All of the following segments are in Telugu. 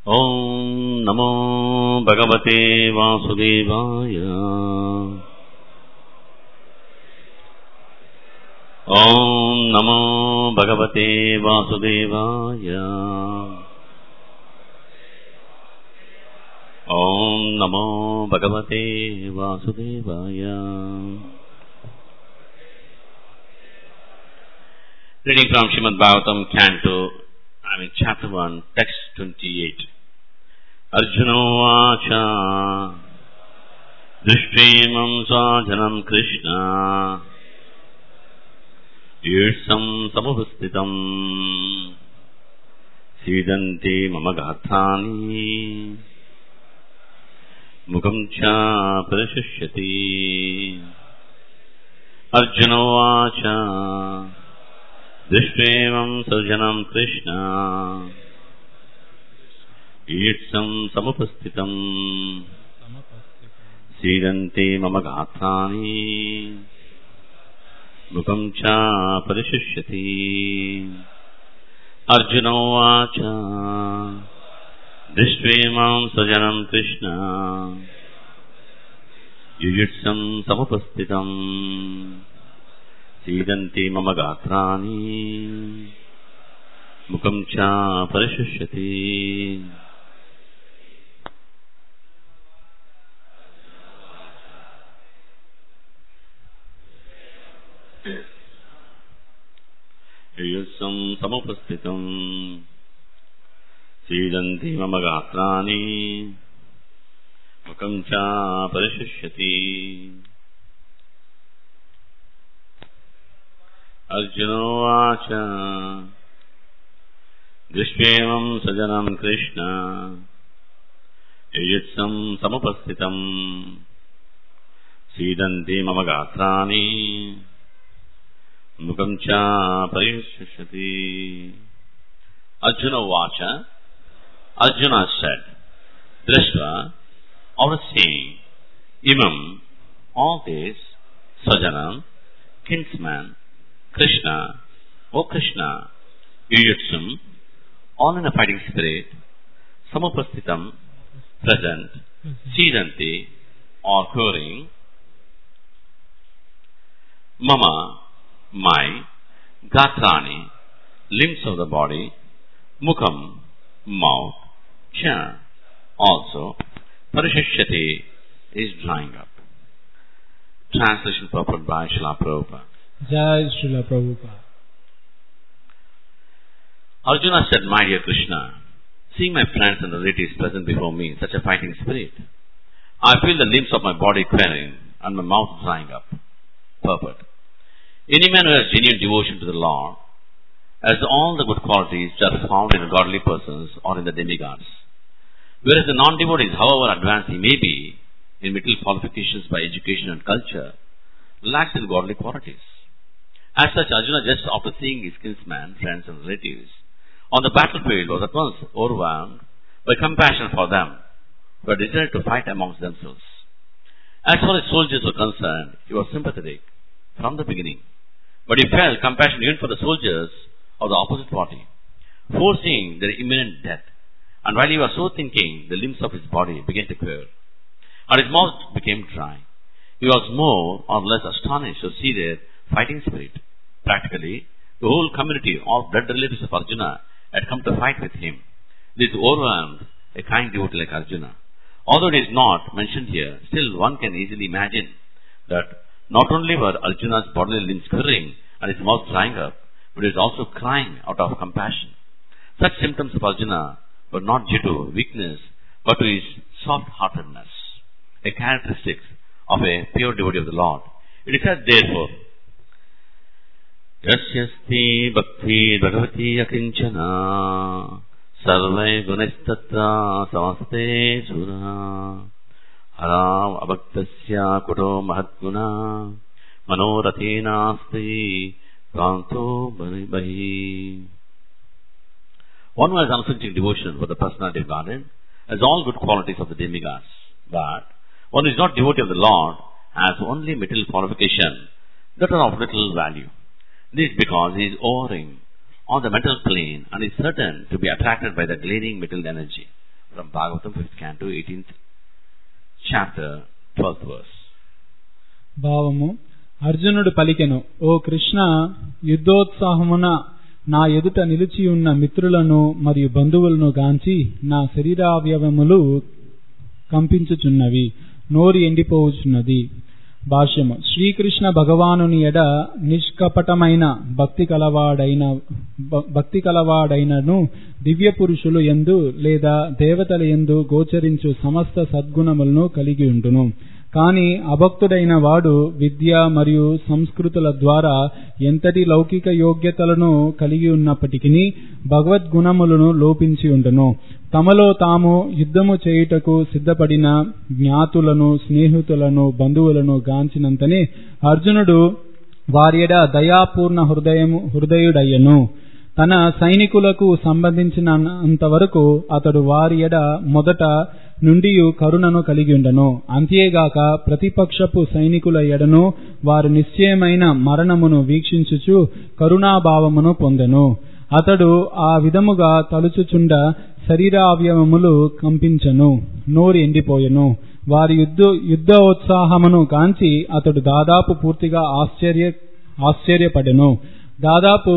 ॐ नमो भगवते वासुदेवाय ॐ नमो भगवते वासुदेवाय ॐ नमो भगवते वासुदेवाय Reading from Srimad Bhagavatam, Canto, I mean chapter 1, text 28. अर्जुनोवाच दृष्ट्वेमं स्वाजनं Krishna ईर्षं समुपस्थितम् सीदन्ति मम गात्राणि मुखं च प्रशस्यति अर्जुनोवाच दृष्ट्वेमं सजनं कृष्ण ईक्षं समुपस्थितम् सीदन्ते मम गात्राणि मुखं च परिशिष्यति अर्जुनोवाच दृष्ट्वेमां स्वजनं कृष्ण युयुत्सं समुपस्थितम् सीदन्ति मम गात्राणि मुखं च परिशिष्यति युयुत्सं समुपस्थितम् सीदन्ति मम गात्राणि मुखं च परिशिष्यति अर्जुनोवाच दृष्ट्वेमं सजनं कृष्ण युयुत्सं समुपस्थितम् सीदन्ति मम गात्राणि मुखं च परिशिष्यति Arjuna Vacha, Arjuna said, Drishva, our saying, Imam, all this, Sajanam, kinsman, Krishna, O Krishna, Yuyutsum, all in a fighting spirit, Samupasthitam, present, Sidanti, or hearing, Mama, my, Gatrani, limbs of the body, Mukam, mouth, Cha, also, Parishishyati is drying up. Translation purport by Srila Prabhupada. Jai Srila Prabhupada. Arjuna said, My dear Krishna, seeing my friends and relatives present before me in such a fighting spirit, I feel the limbs of my body quivering and my mouth drying up. Purport. Any man who has genuine devotion to the Lord has all the good qualities which are found in the godly persons or in the demigods. Whereas the non-devotees, however advanced he may be in material qualifications by education and culture, lacks in godly qualities. As such, Arjuna, just after seeing his kinsmen, friends and relatives, on the battlefield was at once overwhelmed by compassion for them, who had decided to fight amongst themselves. As far as soldiers were concerned, he was sympathetic from the beginning. But he felt compassion even for the soldiers of the opposite party, foreseeing their imminent death. And while he was so thinking, the limbs of his body began to quiver, and his mouth became dry. He was more or less astonished to see their fighting spirit. Practically, the whole community of blood relatives of Arjuna had come to fight with him. This overwhelmed a kind devotee like Arjuna. Although it is not mentioned here, still one can easily imagine that not only were Arjuna's bodily limbs quivering and his mouth drying up, but he was also crying out of compassion. Such symptoms of Arjuna were not due to weakness, but to his soft-heartedness, a characteristic of a pure devotee of the Lord. It is said, therefore, यस्यस्ति भक्ति भगवती अकिञ्चना सर्वै गुणस्तत्र समस्ते सुरा हराम् अभक्तस्य कुटो महद्गुणा मनोरथे नास्ति कान्तो बहिः One who has unflinching devotion for the personality of Godhead has all good qualities of the demigods. But one who is not devotee of the Lord has only material qualification that are of little value. This is because he is overing on the mental plane and is certain to be attracted by the gleaming material energy. from Bhagavatam, 5th canto, 18th chapter, 12th verse. భావము అర్జునుడు పలికెను ఓ కృష్ణ యుద్ధోత్సాహమున నా ఎదుట నిలిచి ఉన్న మిత్రులను మరియు బంధువులను గాంచి నా శరీరావయవములు కంపించుచున్నవి నోరు ఎండిపోవుచున్నది భాష్యము శ్రీకృష్ణ భగవానుని ఎడ నిష్కపటమైన భక్తి కలవాడైన భ- భక్తి కలవాడైనను దివ్య పురుషులు ఎందు లేదా దేవతల ఎందు గోచరించు సమస్త సద్గుణములను కలిగి ఉండును కాని అభక్తుడైన వాడు విద్య మరియు సంస్కృతుల ద్వారా ఎంతటి లౌకిక యోగ్యతలను కలిగి ఉన్నప్పటికీ భగవద్గుణములను లోపించి ఉండును తమలో తాము యుద్ధము చేయుటకు సిద్ధపడిన జ్ఞాతులను స్నేహితులను బంధువులను గాంచినంతనే అర్జునుడు వారియడ దయాపూర్ణ హృదయము హృదయుడయ్యను తన సైనికులకు సంబంధించినంతవరకు అతడు వారి ఎడ మొదట నుండి కరుణను కలిగి ఉండను అంతేగాక ప్రతిపక్షపు సైనికుల ఎడను వారు నిశ్చయమైన మరణమును వీక్షించుచు కరుణాభావమును పొందెను అతడు ఆ విధముగా తలుచుచుండ శరీరావయవములు కంపించను నోరు ఎండిపోయెను వారి యుద్ధ యుద్ధోత్సాహమును కాంచి అతడు దాదాపు పూర్తిగా ఆశ్చర్య ఆశ్చర్యపడెను దాదాపు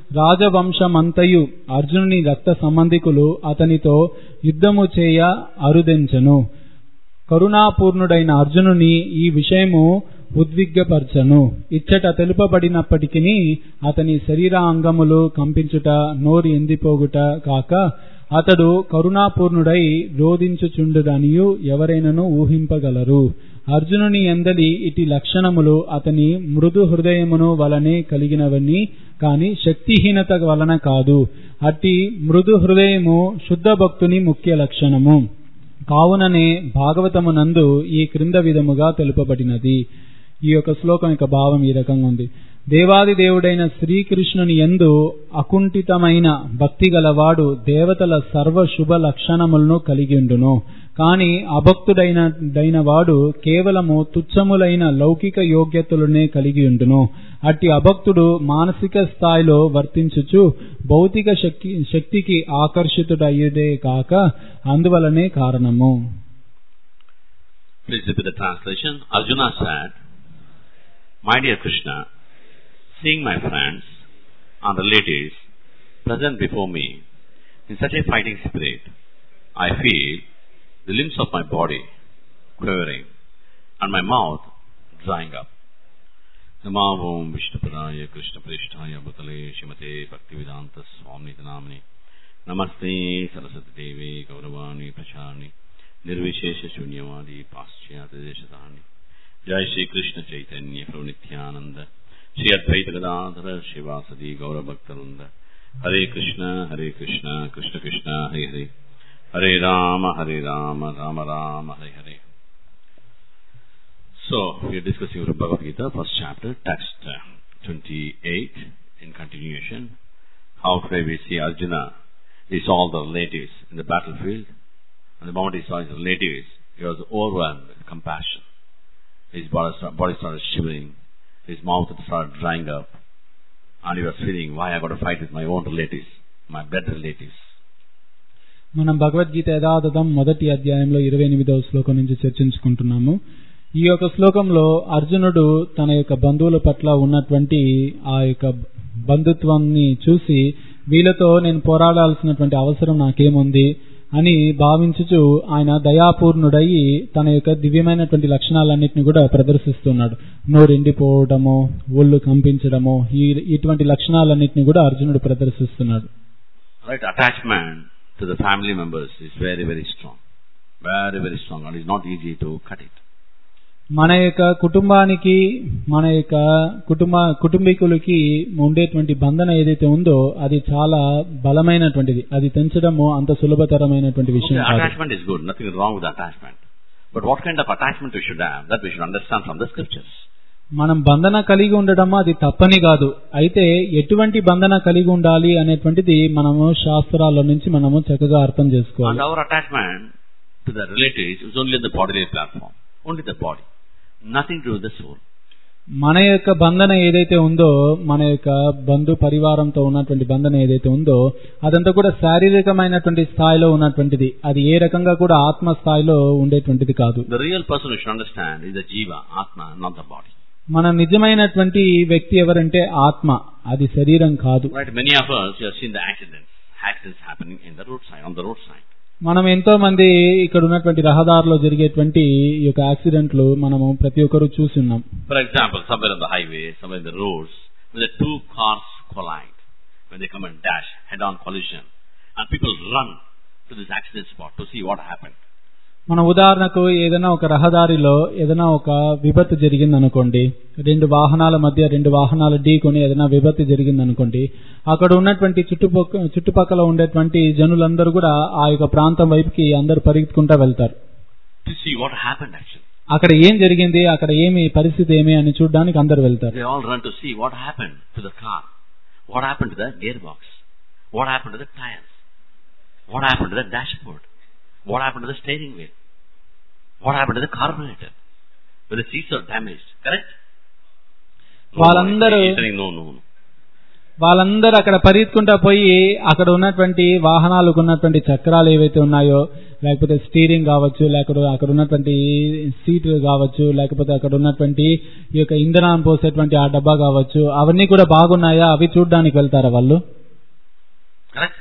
రాజవంశమంతయు అర్జునుని రక్త సంబంధికులు అతనితో యుద్ధము చేయ అరుదెంచెను కరుణాపూర్ణుడైన అర్జునుని ఈ విషయము ఉద్విగ్గపరచను ఇచ్చట తెలుపబడినప్పటికీ అతని శరీరాంగములు కంపించుట నోరు ఎందిపోగుట కాక అతడు కరుణాపూర్ణుడై రోధించుచుండుదనియు ఎవరైనను ఊహింపగలరు అర్జునుని ఎందలి ఇటి లక్షణములు అతని మృదు హృదయమును వలనే కలిగినవని కాని శక్తిహీనత వలన కాదు అట్టి మృదు హృదయము శుద్ధ భక్తుని ముఖ్య లక్షణము కావుననే భాగవతమునందు ఈ క్రింద విధముగా తెలుపబడినది ఈ యొక్క శ్లోకం యొక్క భావం ఈ రకంగా ఉంది దేవాది దేవుడైన శ్రీకృష్ణుని ఎందు అకుంఠితమైన భక్తి గలవాడు దేవతల సర్వ శుభ లక్షణములను కలిగి ఉండును కాని అభక్తుడైన దైన వాడు కేవలము తుచ్చములైన లౌకిక యోగ్యతలనే కలిగి ఉండును అట్టి అభక్తుడు మానసిక స్థాయిలో వర్తించుచు భౌతిక శక్తి శక్తికి ఆకర్షితుడయ్యేదే కాక అందువలనే కారణము Please repeat the translation. Arjuna said, My dear Krishna, seeing my friends and relatives present before me in such a fighting spirit, I feel the limbs of my body quivering and my mouth drying up. नमावों विष्णुपदाय कृष्णप्रेष्ठाय भूतले श्रीमते भक्तिवेदान्त स्वामी नामने नमस्ते सरस्वती देवी गौरवाणी प्रचारिणी निर्विशेष शून्यवादी पाश्चात्य देशधानी जय श्री कृष्ण चैतन्य प्रभु नित्यानंद श्री अद्वैत गदाधर शिवासदि गौरभक्तवृंद हरे कृष्ण हरे कृष्ण कृष्ण कृष्ण हरे हरे हरे राम हरे राम राम राम हरे हरे So, we are discussing from Bhagavad Gita, first chapter, text uh, 28, in continuation. How today we see Arjuna, he saw all the relatives in the battlefield, and the moment he saw his relatives, he was overwhelmed with compassion. His body started, body started shivering, his mouth started drying up, and he was feeling, why I got to fight with my own relatives, my blood relatives. మనం భగవద్గీత యథాతథం మొదటి అధ్యాయంలో ఇరవై ఎనిమిదవ శ్లోకం నుంచి చర్చించుకుంటున్నాము ఈ యొక్క శ్లోకంలో అర్జునుడు తన యొక్క బంధువుల పట్ల ఉన్నటువంటి ఆ యొక్క బంధుత్వాన్ని చూసి వీళ్ళతో నేను పోరాడాల్సినటువంటి అవసరం నాకేముంది అని భావించుచు ఆయన దయాపూర్ణుడయి తన యొక్క దివ్యమైనటువంటి లక్షణాలన్నింటినీ కూడా ప్రదర్శిస్తున్నాడు నోరెండిపోవడము ఒళ్ళు కంపించడము ఈ ఇటువంటి లక్షణాలన్నింటినీ కూడా అర్జునుడు ప్రదర్శిస్తున్నాడు Right, attachment to the family members is very, very strong. Very, very strong, and it's not easy to cut it. మన యొక్క కుటుంబానికి మన యొక్క కుటుంబ కుటుంబీకులకి ఉండేటువంటి బంధన ఏదైతే ఉందో అది చాలా బలమైనటువంటిది అది తెంచడము అంత సులభతరమైనటువంటి విషయం Okay, కాదు attachment is good, nothing wrong with attachment. But what kind of attachment we should have, that we should understand from the scriptures. మనం బంధన కలిగి ఉండడం అది తప్పని కాదు అయితే ఎటువంటి బంధన కలిగి ఉండాలి అనేటువంటిది మనము శాస్త్రాల నుంచి మనము చక్కగా అర్థం And చేసుకోవాలి our attachment to the relatives is only on the bodily platform, only the body, nothing to do with the soul. మన యొక్క బంధన ఏదైతే ఉందో మన యొక్క బంధు పరివారంతో ఉన్నటువంటి బంధన ఏదైతే ఉందో అదంతా కూడా శారీరకమైనటువంటి స్థాయిలో ఉన్నటువంటిది అది ఏ రకంగా కూడా ఆత్మ స్థాయిలో ఉండేటువంటిది కాదు The real person you should understand is the jiva, atma, not the body. మన నిజమైనటువంటి వ్యక్తి ఎవరంటే ఆత్మ అది శరీరం కాదు Right? Many of us you have seen the accidents, accidents happening in the roadside, on the roadside. మనం ఎంతో మంది ఇక్కడ ఉన్నటువంటి రహదారిలో జరిగేటువంటి ఈ యొక్క యాక్సిడెంట్లు మనము ప్రతి ఒక్కరూ చూసి ఉన్నాం For example, somewhere on the highway, somewhere in the roads, when the two cars collide, when they come and dash, head-on collision, and people run to this accident spot to see what happened. మన ఉదాహరణకు ఏదైనా ఒక రహదారిలో ఏదైనా ఒక విపత్తు జరిగింది అనుకోండి రెండు వాహనాల మధ్య రెండు వాహనాలు ఢీకొని ఏదైనా విపత్తు జరిగింది అనుకోండి అక్కడ ఉన్నటువంటి చుట్టుపక్క చుట్టుపక్కల ఉండేటువంటి జనులందరూ కూడా ఆ యొక్క ప్రాంతం వైపుకి అందరూ పరిగెత్తుకుంటా వెళ్తారు To see what happened actually. అక్కడ ఏం జరిగింది అక్కడ ఏమి పరిస్థితి ఏమి అని చూడడానికి అందరు వెళ్తారు They all run to see what happened to the car. What happened to the gearbox? What happened to the tires? What happened to the dashboard? What happened to the steering wheel? What happened to the carburetor? When the seats are damaged, correct? No, వాళ్ళందరూ- he's saying no, no, no. వాళ్ళందరూ అక్కడ పరిగెత్తుకుంటా పోయి అక్కడ ఉన్నటువంటి వాహనాలకు ఉన్నటువంటి చక్రాలు ఏవైతే ఉన్నాయో లేకపోతే స్టీరింగ్ కావచ్చు లేకపోతే అక్కడ ఉన్నటువంటి సీట్ కావచ్చు లేకపోతే అక్కడ ఉన్నటువంటి ఈ యొక్క ఇంధనం పోసేటువంటి ఆ డబ్బా కావచ్చు అవన్నీ కూడా బాగున్నాయా అవి చూడడానికి వెళ్తారా వాళ్ళు Correct?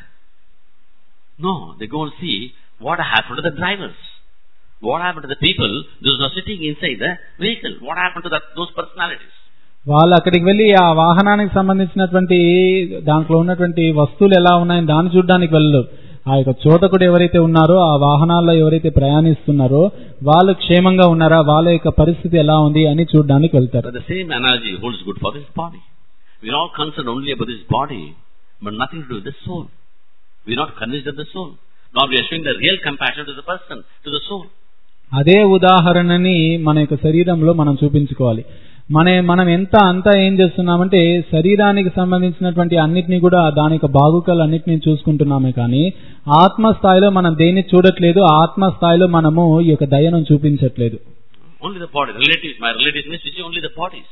No, they go and see what happened to the drivers. What happened to the people those are sitting inside the vehicle? What happened to that, those personalities? వాళ్ళు అక్కడికి వెళ్లి ఆ వాహనానికి సంబంధించినటువంటి దాంట్లో ఉన్నటువంటి వస్తువులు ఎలా ఉన్నాయని దాన్ని చూడడానికి వెళ్ళరు ఆ యొక్క చోటకుడు ఎవరైతే ఉన్నారో ఆ వాహనాల్లో ఎవరైతే ప్రయాణిస్తున్నారో వాళ్ళు క్షేమంగా ఉన్నారా వాళ్ళ యొక్క పరిస్థితి ఎలా ఉంది అని చూడడానికి వెళ్తారు But the same analogy holds good for this body. We are all concerned only about this body, but nothing to do with the soul. We are not convinced of the soul. Now we are showing the real compassion to the person, to the soul. అదే ఉదాహరణని మన యొక్క శరీరంలో మనం చూపించుకోవాలి మన మనం ఎంత అంతా ఏం చేస్తున్నామంటే శరీరానికి సంబంధించినటువంటి అన్నిటినీ కూడా దాని యొక్క బాగుకలు అన్నిటినీ చూసుకుంటున్నామే కానీ ఆత్మ స్థాయిలో మనం దేన్ని చూడట్లేదు ఆత్మ స్థాయిలో మనము ఈ యొక్క దయను చూపించట్లేదు Only the body. Relatives, my relatives means we see only the bodies.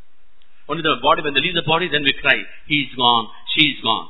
Only the body, when they leave the body, then we cry, he is gone, she is gone.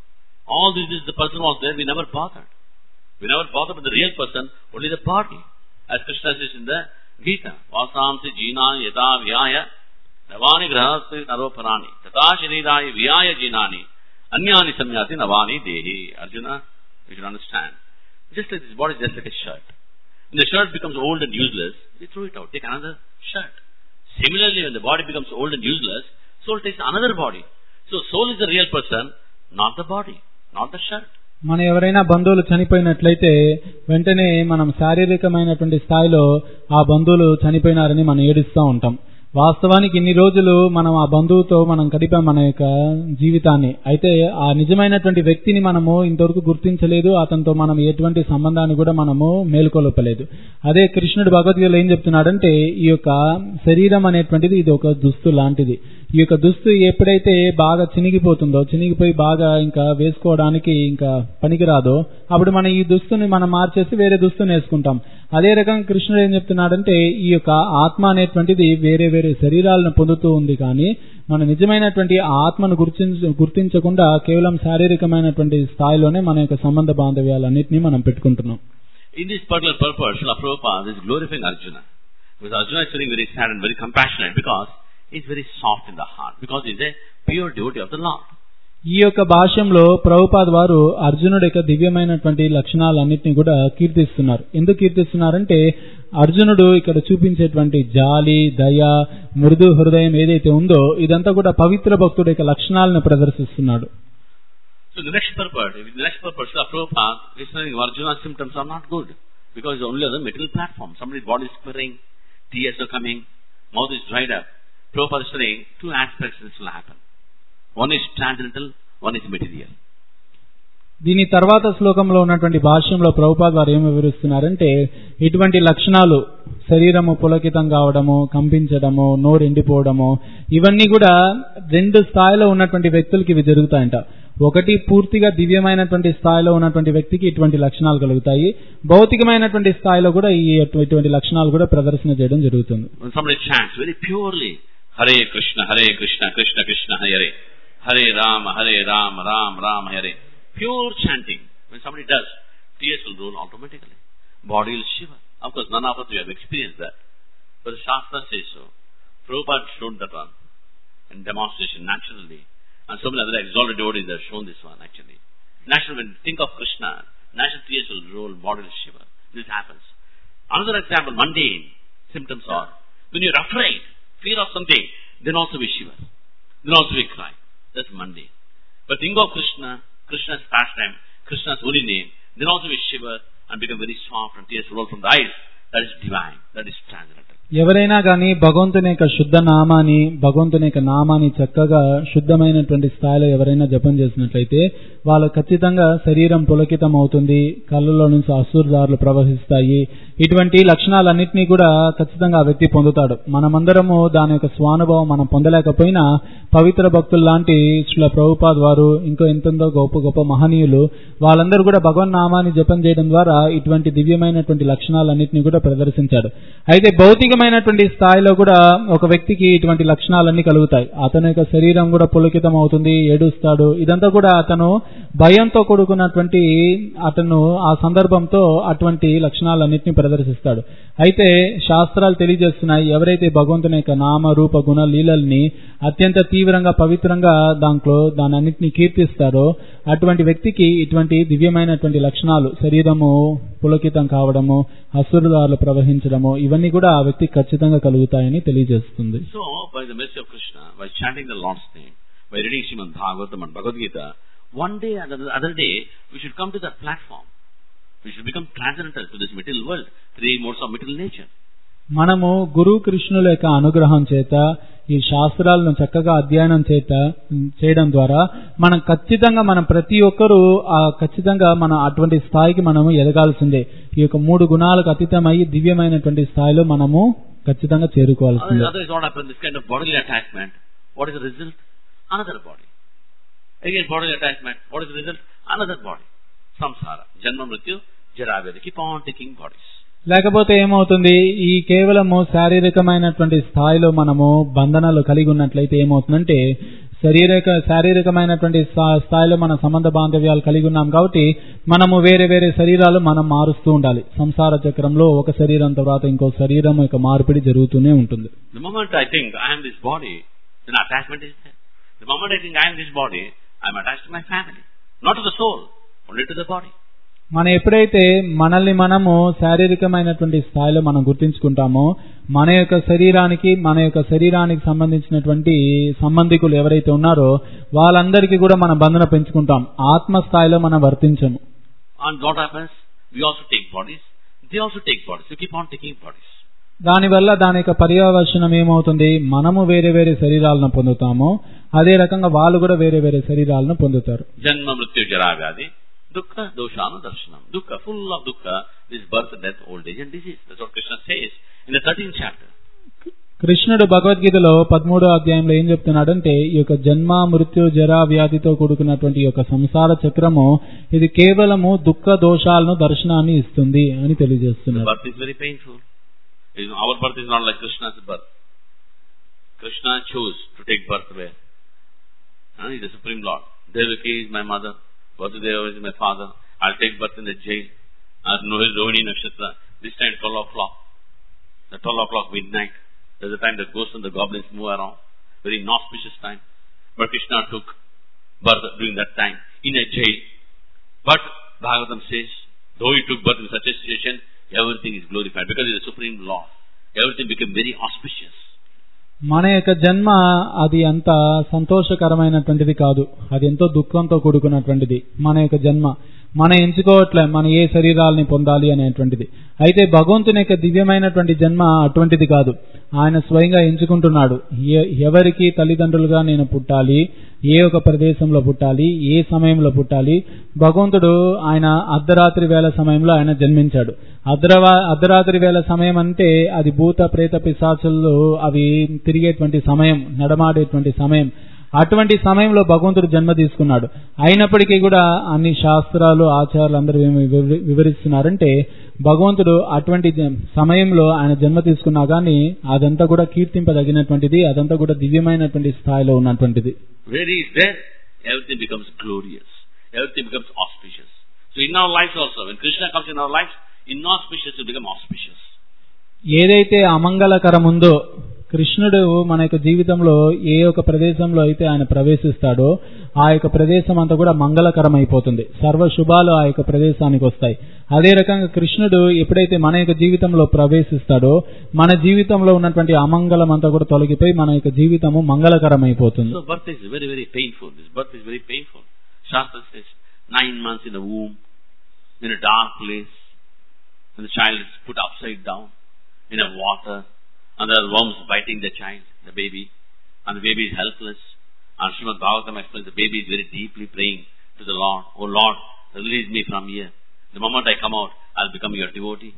All this is the person was there, we never bothered. We never bothered with the real person, only the body. As Krishna says in the Gita, Vasamsi jina yada vyaya navani grahasti naroparani tata shariraya vyaya jinani anyani samyati navani dehi. Arjuna, you should understand. Just like this body is just like a shirt. When the shirt becomes old and useless, we throw it out, take another shirt. Similarly, when the body becomes old and useless, soul takes another body. So soul is the real person, not the body, not the shirt. మన ఎవరైనా బంధువులు చనిపోయినట్లయితే వెంటనే మనం శారీరకమైనటువంటి స్థాయిలో ఆ బంధువులు చనిపోయినారని మనం ఏడుస్తూ ఉంటాం వాస్తవానికి ఇన్ని రోజులు మనం ఆ బంధువుతో మనం గడిపాం మన యొక్క జీవితాన్ని అయితే ఆ నిజమైనటువంటి వ్యక్తిని మనము ఇంతవరకు గుర్తించలేదు అతనితో మనం ఎటువంటి సంబంధాన్ని కూడా మనము మేలుకొలపలేదు అదే కృష్ణుడు భగవద్గీతలో ఏం చెప్తున్నాడంటే ఈ యొక్క శరీరం అనేటువంటిది ఇది ఒక దుస్తు లాంటిది ఈ యొక్క దుస్తు ఎప్పుడైతే బాగా చినిగిపోతుందో చినిగిపోయి బాగా ఇంకా వేసుకోవడానికి ఇంకా పనికిరాదో అప్పుడు మనం ఈ దుస్తుని మనం మార్చేసి వేరే దుస్తుని వేసుకుంటాం అదే రకంగా కృష్ణుడు ఏం చెప్తున్నాడంటే ఈ యొక్క ఆత్మ అనేటువంటిది వేరే వేరే శరీరాలను పొందుతూ ఉంది కానీ మన నిజమైనటువంటి ఆత్మను గుర్తించ గుర్తించకుండా కేవలం శారీరకమైనటువంటి స్థాయిలోనే మన యొక్క సంబంధ బాంధవ్యాలన్నింటినీ మనం పెట్టుకుంటున్నాం In this particular purpose, Srila Prabhupada is glorifying Arjuna. Because Arjuna is feeling very sad and very compassionate because he's very soft in the heart. Because he's a pure devotee of the Lord. ఈ యొక్క భాష్యంలో ప్రభుపాద్ వారు అర్జునుడి యొక్క దివ్యమైనటువంటి లక్షణాలన్నింటినీ కూడా కీర్తిస్తున్నారు ఎందుకు కీర్తిస్తున్నారంటే అర్జునుడు ఇక్కడ చూపించేటువంటి జాలి దయ మృదు హృదయం ఏదైతే ఉందో ఇదంతా కూడా పవిత్ర భక్తుడి యొక్క లక్షణాలను ప్రదర్శిస్తున్నాడు So the next purpose, the next purpose of Prabhupada is saying Arjuna's symptoms are not good. Because he's only on the material platform. Somebody's body is quivering, tears are coming, mouth is dried up. Prabhupada is saying two aspects this will happen. One is transcendental, one is material. దీని తర్వాత శ్లోకంలో ఉన్నటువంటి భాష్యంలో ప్రభుపాద్ వారు ఏమి వివరిస్తున్నారంటే ఇటువంటి లక్షణాలు శరీరము పులకితం కావడము కంపించడము నోరు ఎండిపోవడము ఇవన్నీ కూడా రెండు స్థాయిలో ఉన్నటువంటి వ్యక్తులకి ఇవి జరుగుతాయంట ఒకటి పూర్తిగా దివ్యమైనటువంటి స్థాయిలో ఉన్నటువంటి వ్యక్తికి ఇటువంటి లక్షణాలు కలుగుతాయి భౌతికమైనటువంటి స్థాయిలో కూడా ఈ ఇటువంటి లక్షణాలు కూడా ప్రదర్శన చేయడం జరుగుతుంది When somebody chants very purely, Hare Krishna, Hare Krishna, Krishna Krishna, Hare Hare. Hare Rama, Hare Rama, Ram Ram, Hare. Pure chanting. When somebody does, tears will roll automatically. Body will shiver. Of course, none of us we have experienced that. But the Shastra says so. Prabhupada showed that one in demonstration naturally. And so many other exalted devotees have shown this one actually. Naturally, when you think of Krishna, natural tears will roll, body will shiver. This happens. Another example, mundane symptoms are when you're afraid, fear of something, then also we shiver. Then also we cry. That's mundane. But think of Krishna, Krishna's pastime, Krishna's holy name, then also we shiver and become very soft and tears roll from the eyes. That is divine. That is transcendental. ఎవరైనా కానీ భగవంతుని యొక్క శుద్ధ నామాన్ని భగవంతుని యొక్క నామాన్ని చక్కగా శుద్ధమైనటువంటి స్థాయిలో ఎవరైనా జపం చేసినట్లయితే వాళ్ళు ఖచ్చితంగా శరీరం పులకితం అవుతుంది కళ్ళలో నుంచి అసూర్దారులు ప్రవహిస్తాయి ఇటువంటి లక్షణాలన్నింటినీ కూడా ఖచ్చితంగా ఆ వ్యక్తి పొందుతాడు మనమందరము దాని యొక్క స్వానుభవం మనం పొందలేకపోయినా పవిత్ర భక్తులు లాంటి శ్రీల ప్రభుపాద్ వారు ఇంకో ఎంతెంతో గొప్ప గొప్ప మహనీయులు వాళ్ళందరూ కూడా భగవన్ నామాన్ని జపం చేయడం ద్వారా ఇటువంటి దివ్యమైనటువంటి లక్షణాలన్నింటినీ కూడా ప్రదర్శించాడు అయితే భౌతికమైనటువంటి స్థాయిలో కూడా ఒక వ్యక్తికి ఇటువంటి లక్షణాలన్నీ కలుగుతాయి అతని యొక్క శరీరం కూడా పులకితం అవుతుంది ఏడుస్తాడు ఇదంతా కూడా అతను భయంతో కూడుకున్నటువంటి అతను ఆ సందర్భంతో అటువంటి లక్షణాలన్నింటినీ ప్రదర్శిస్తాడు అయితే శాస్త్రాలు తెలియజేస్తున్నాయి ఎవరైతే భగవంతుని యొక్క నామ రూప గుణ లీలల్ని అత్యంత తీవ్రంగా పవిత్రంగా దాంట్లో దాని అన్నింటినీ కీర్తిస్తారో అటువంటి వ్యక్తికి ఇటువంటి దివ్యమైనటువంటి లక్షణాలు శరీరము పులకితం కావడము అసురుదారులు ప్రవహించడము ఇవన్నీ కూడా ఆ వ్యక్తికి ఖచ్చితంగా కలుగుతాయని తెలియజేస్తుంది So, by the mercy of Krishna, by chanting the Lord's name, by reading Srimad Bhagavatam and Bhagavad Gita, one day or the other day, we should come to that platform. We should become transcendental to this material world, three modes of material nature. మనము గురు కృష్ణుల యొక్క అనుగ్రహం చేత ఈ శాస్త్రాలను చక్కగా అధ్యయనం చేత చేయడం ద్వారా మనం ఖచ్చితంగా మనం ప్రతి ఒక్కరూ ఆ ఖచ్చితంగా మనం అటువంటి స్థాయికి మనము ఎదగాల్సిందే ఈ యొక్క మూడు గుణాలకు అతీతమై దివ్యమైనటువంటి స్థాయిలో మనము ఖచ్చితంగా చేరుకోవాల్సిందే Otherwise, what happens? This kind of bodily attachment, what is the result? Another body. Again, bodily attachment, what is the result? Another body. Samsara. Janma Mrityu, Jaraveda. Keep on taking bodies. లేకపోతే ఏమవుతుంది ఈ కేవలము శారీరకమైనటువంటి స్థాయిలో మనము బంధనాలు కలిగి ఉన్నట్లయితే ఏమవుతుందంటే శారీరక శారీరకమైనటువంటి స్థా- స్థాయిలో మన సంబంధ బాంధవ్యాలు కలిగి ఉన్నాం కాబట్టి మనము వేరే వేరే శరీరాలు మనం మారుస్తూ ఉండాలి సంసార చక్రంలో ఒక శరీరం తర్వాత ఇంకో శరీరం యొక్క మార్పిడి జరుగుతూనే ఉంటుంది The moment I think I am this body, then attachment is there. The moment I think I am this body, I am attached to my family. Not to the soul, only to the body. మనం ఎప్పుడైతే మనల్ని మనము శారీరకమైనటువంటి స్థాయిలో మనం గుర్తించుకుంటామో మన యొక్క శరీరానికి మన యొక్క శరీరానికి సంబంధించినటువంటి సంబంధికులు ఎవరైతే ఉన్నారో వాళ్ళందరికీ కూడా మనం బంధన పెంచుకుంటాం ఆత్మ స్థాయిలో మనం వర్తించము And what happens? We also take bodies. They also take bodies. We keep on taking bodies. దానివల్ల దాని యొక్క పర్యవసనం ఏమవుతుంది మనము వేరే వేరే శరీరాలను పొందుతాము అదే రకంగా వాళ్ళు కూడా వేరే వేరే శరీరాలను పొందుతారు Janma Mrityu Jaravyadi. Dukkha Doshana Darshanam. Dukkha, full of dukkha, is birth, death, old age and disease. That's what Krishna says in the 13th chapter. కృష్ణుడు భగవద్గీతలో పదమూడో అధ్యాయంలో ఏం చెప్తున్నాడంటే ఈ యొక్క జన్మ మృత్యు జరా వ్యాధితో కూడుకున్నటువంటి ఈ యొక్క సంసార చక్రము ఇది కేవలము దుఃఖ దోషాలను దర్శనాన్ని ఇస్తుంది అని The తెలియజేస్తున్నారు birth is very painful. Is- Our birth is not like Krishna's birth. Krishna chose to take birth where? Huh? He's the Supreme Lord. Devaki is my mother. Vasudeva is my father. I'll take birth in the jail. As Rohini Nakshatra. This time 12 o'clock. The 12 o'clock midnight. There's a time that ghosts and the goblins move around. Very inauspicious time. But Krishna took birth during that time in a jail. But Bhagavatam says, though he took birth in such a situation, everything is glorified because he is the supreme law. Everything became very auspicious. మన యొక్క జన్మ అది అంత సంతోషకరమైనటువంటిది కాదు అది ఎంతో దుఃఖంతో కూడుకున్నటువంటిది మన యొక్క జన్మ మన ఎంచుకోవట్లే మన ఏ శరీరాలని పొందాలి అనేటువంటిది అయితే భగవంతుని యొక్క దివ్యమైనటువంటి జన్మ అటువంటిది కాదు ఆయన స్వయంగా ఎంచుకుంటున్నాడు ఎ- ఎవరికి తల్లిదండ్రులుగా నేను పుట్టాలి ఏ ఒక ప్రదేశంలో పుట్టాలి ఏ సమయంలో పుట్టాలి భగవంతుడు ఆయన అర్ధరాత్రి వేళ సమయంలో ఆయన జన్మించాడు అర్ధరవా అర్ధరాత్రి వేళ సమయం అంటే అది భూత ప్రేత పిశాచులు అవి తిరిగేటువంటి సమయం నడమాడేటువంటి సమయం అటువంటి సమయంలో భగవంతుడు జన్మ తీసుకున్నాడు అయినప్పటికీ కూడా అన్ని శాస్త్రాలు ఆచారాలు అందరూ ఏమి వివరి- వివరిస్తున్నారంటే భగవంతుడు అటువంటి జ- సమయంలో ఆయన జన్మ తీసుకున్నా గానీ అదంతా కూడా కీర్తింపదగినటువంటిది అదంతా కూడా దివ్యమైనటువంటి స్థాయిలో ఉన్నటువంటిది Where he is there, everything becomes glorious. Everything becomes auspicious. So in our lives also, when Krishna comes in our lives, inauspicious will become auspicious. ఏదైతే అమంగళకరం ఉందో కృష్ణుడు మన యొక్క జీవితంలో ఏ యొక్క ప్రదేశంలో అయితే ఆయన ప్రవేశిస్తాడో ఆ యొక్క ప్రదేశం అంతా కూడా మంగళకరం అయిపోతుంది సర్వ శుభాలు ఆ యొక్క ప్రదేశానికి వస్తాయి అదే రకంగా కృష్ణుడు ఎప్పుడైతే మన యొక్క జీవితంలో ప్రవేశిస్తాడో మన జీవితంలో ఉన్నటువంటి అమంగళం అంతా కూడా తొలగిపోయి మన యొక్క జీవితము మంగళకరం అయిపోతుంది So birth is very, very painful. This birth is very painful. Shastra says, nine months in the womb, in a dark place, and the child is put upside down in a water, and there are worms biting the child, the baby, and the baby is helpless. And Srimad Bhagavatam explains the baby is very deeply praying to the Lord, Oh Lord, release me from here. The moment I come out, I'll become your devotee.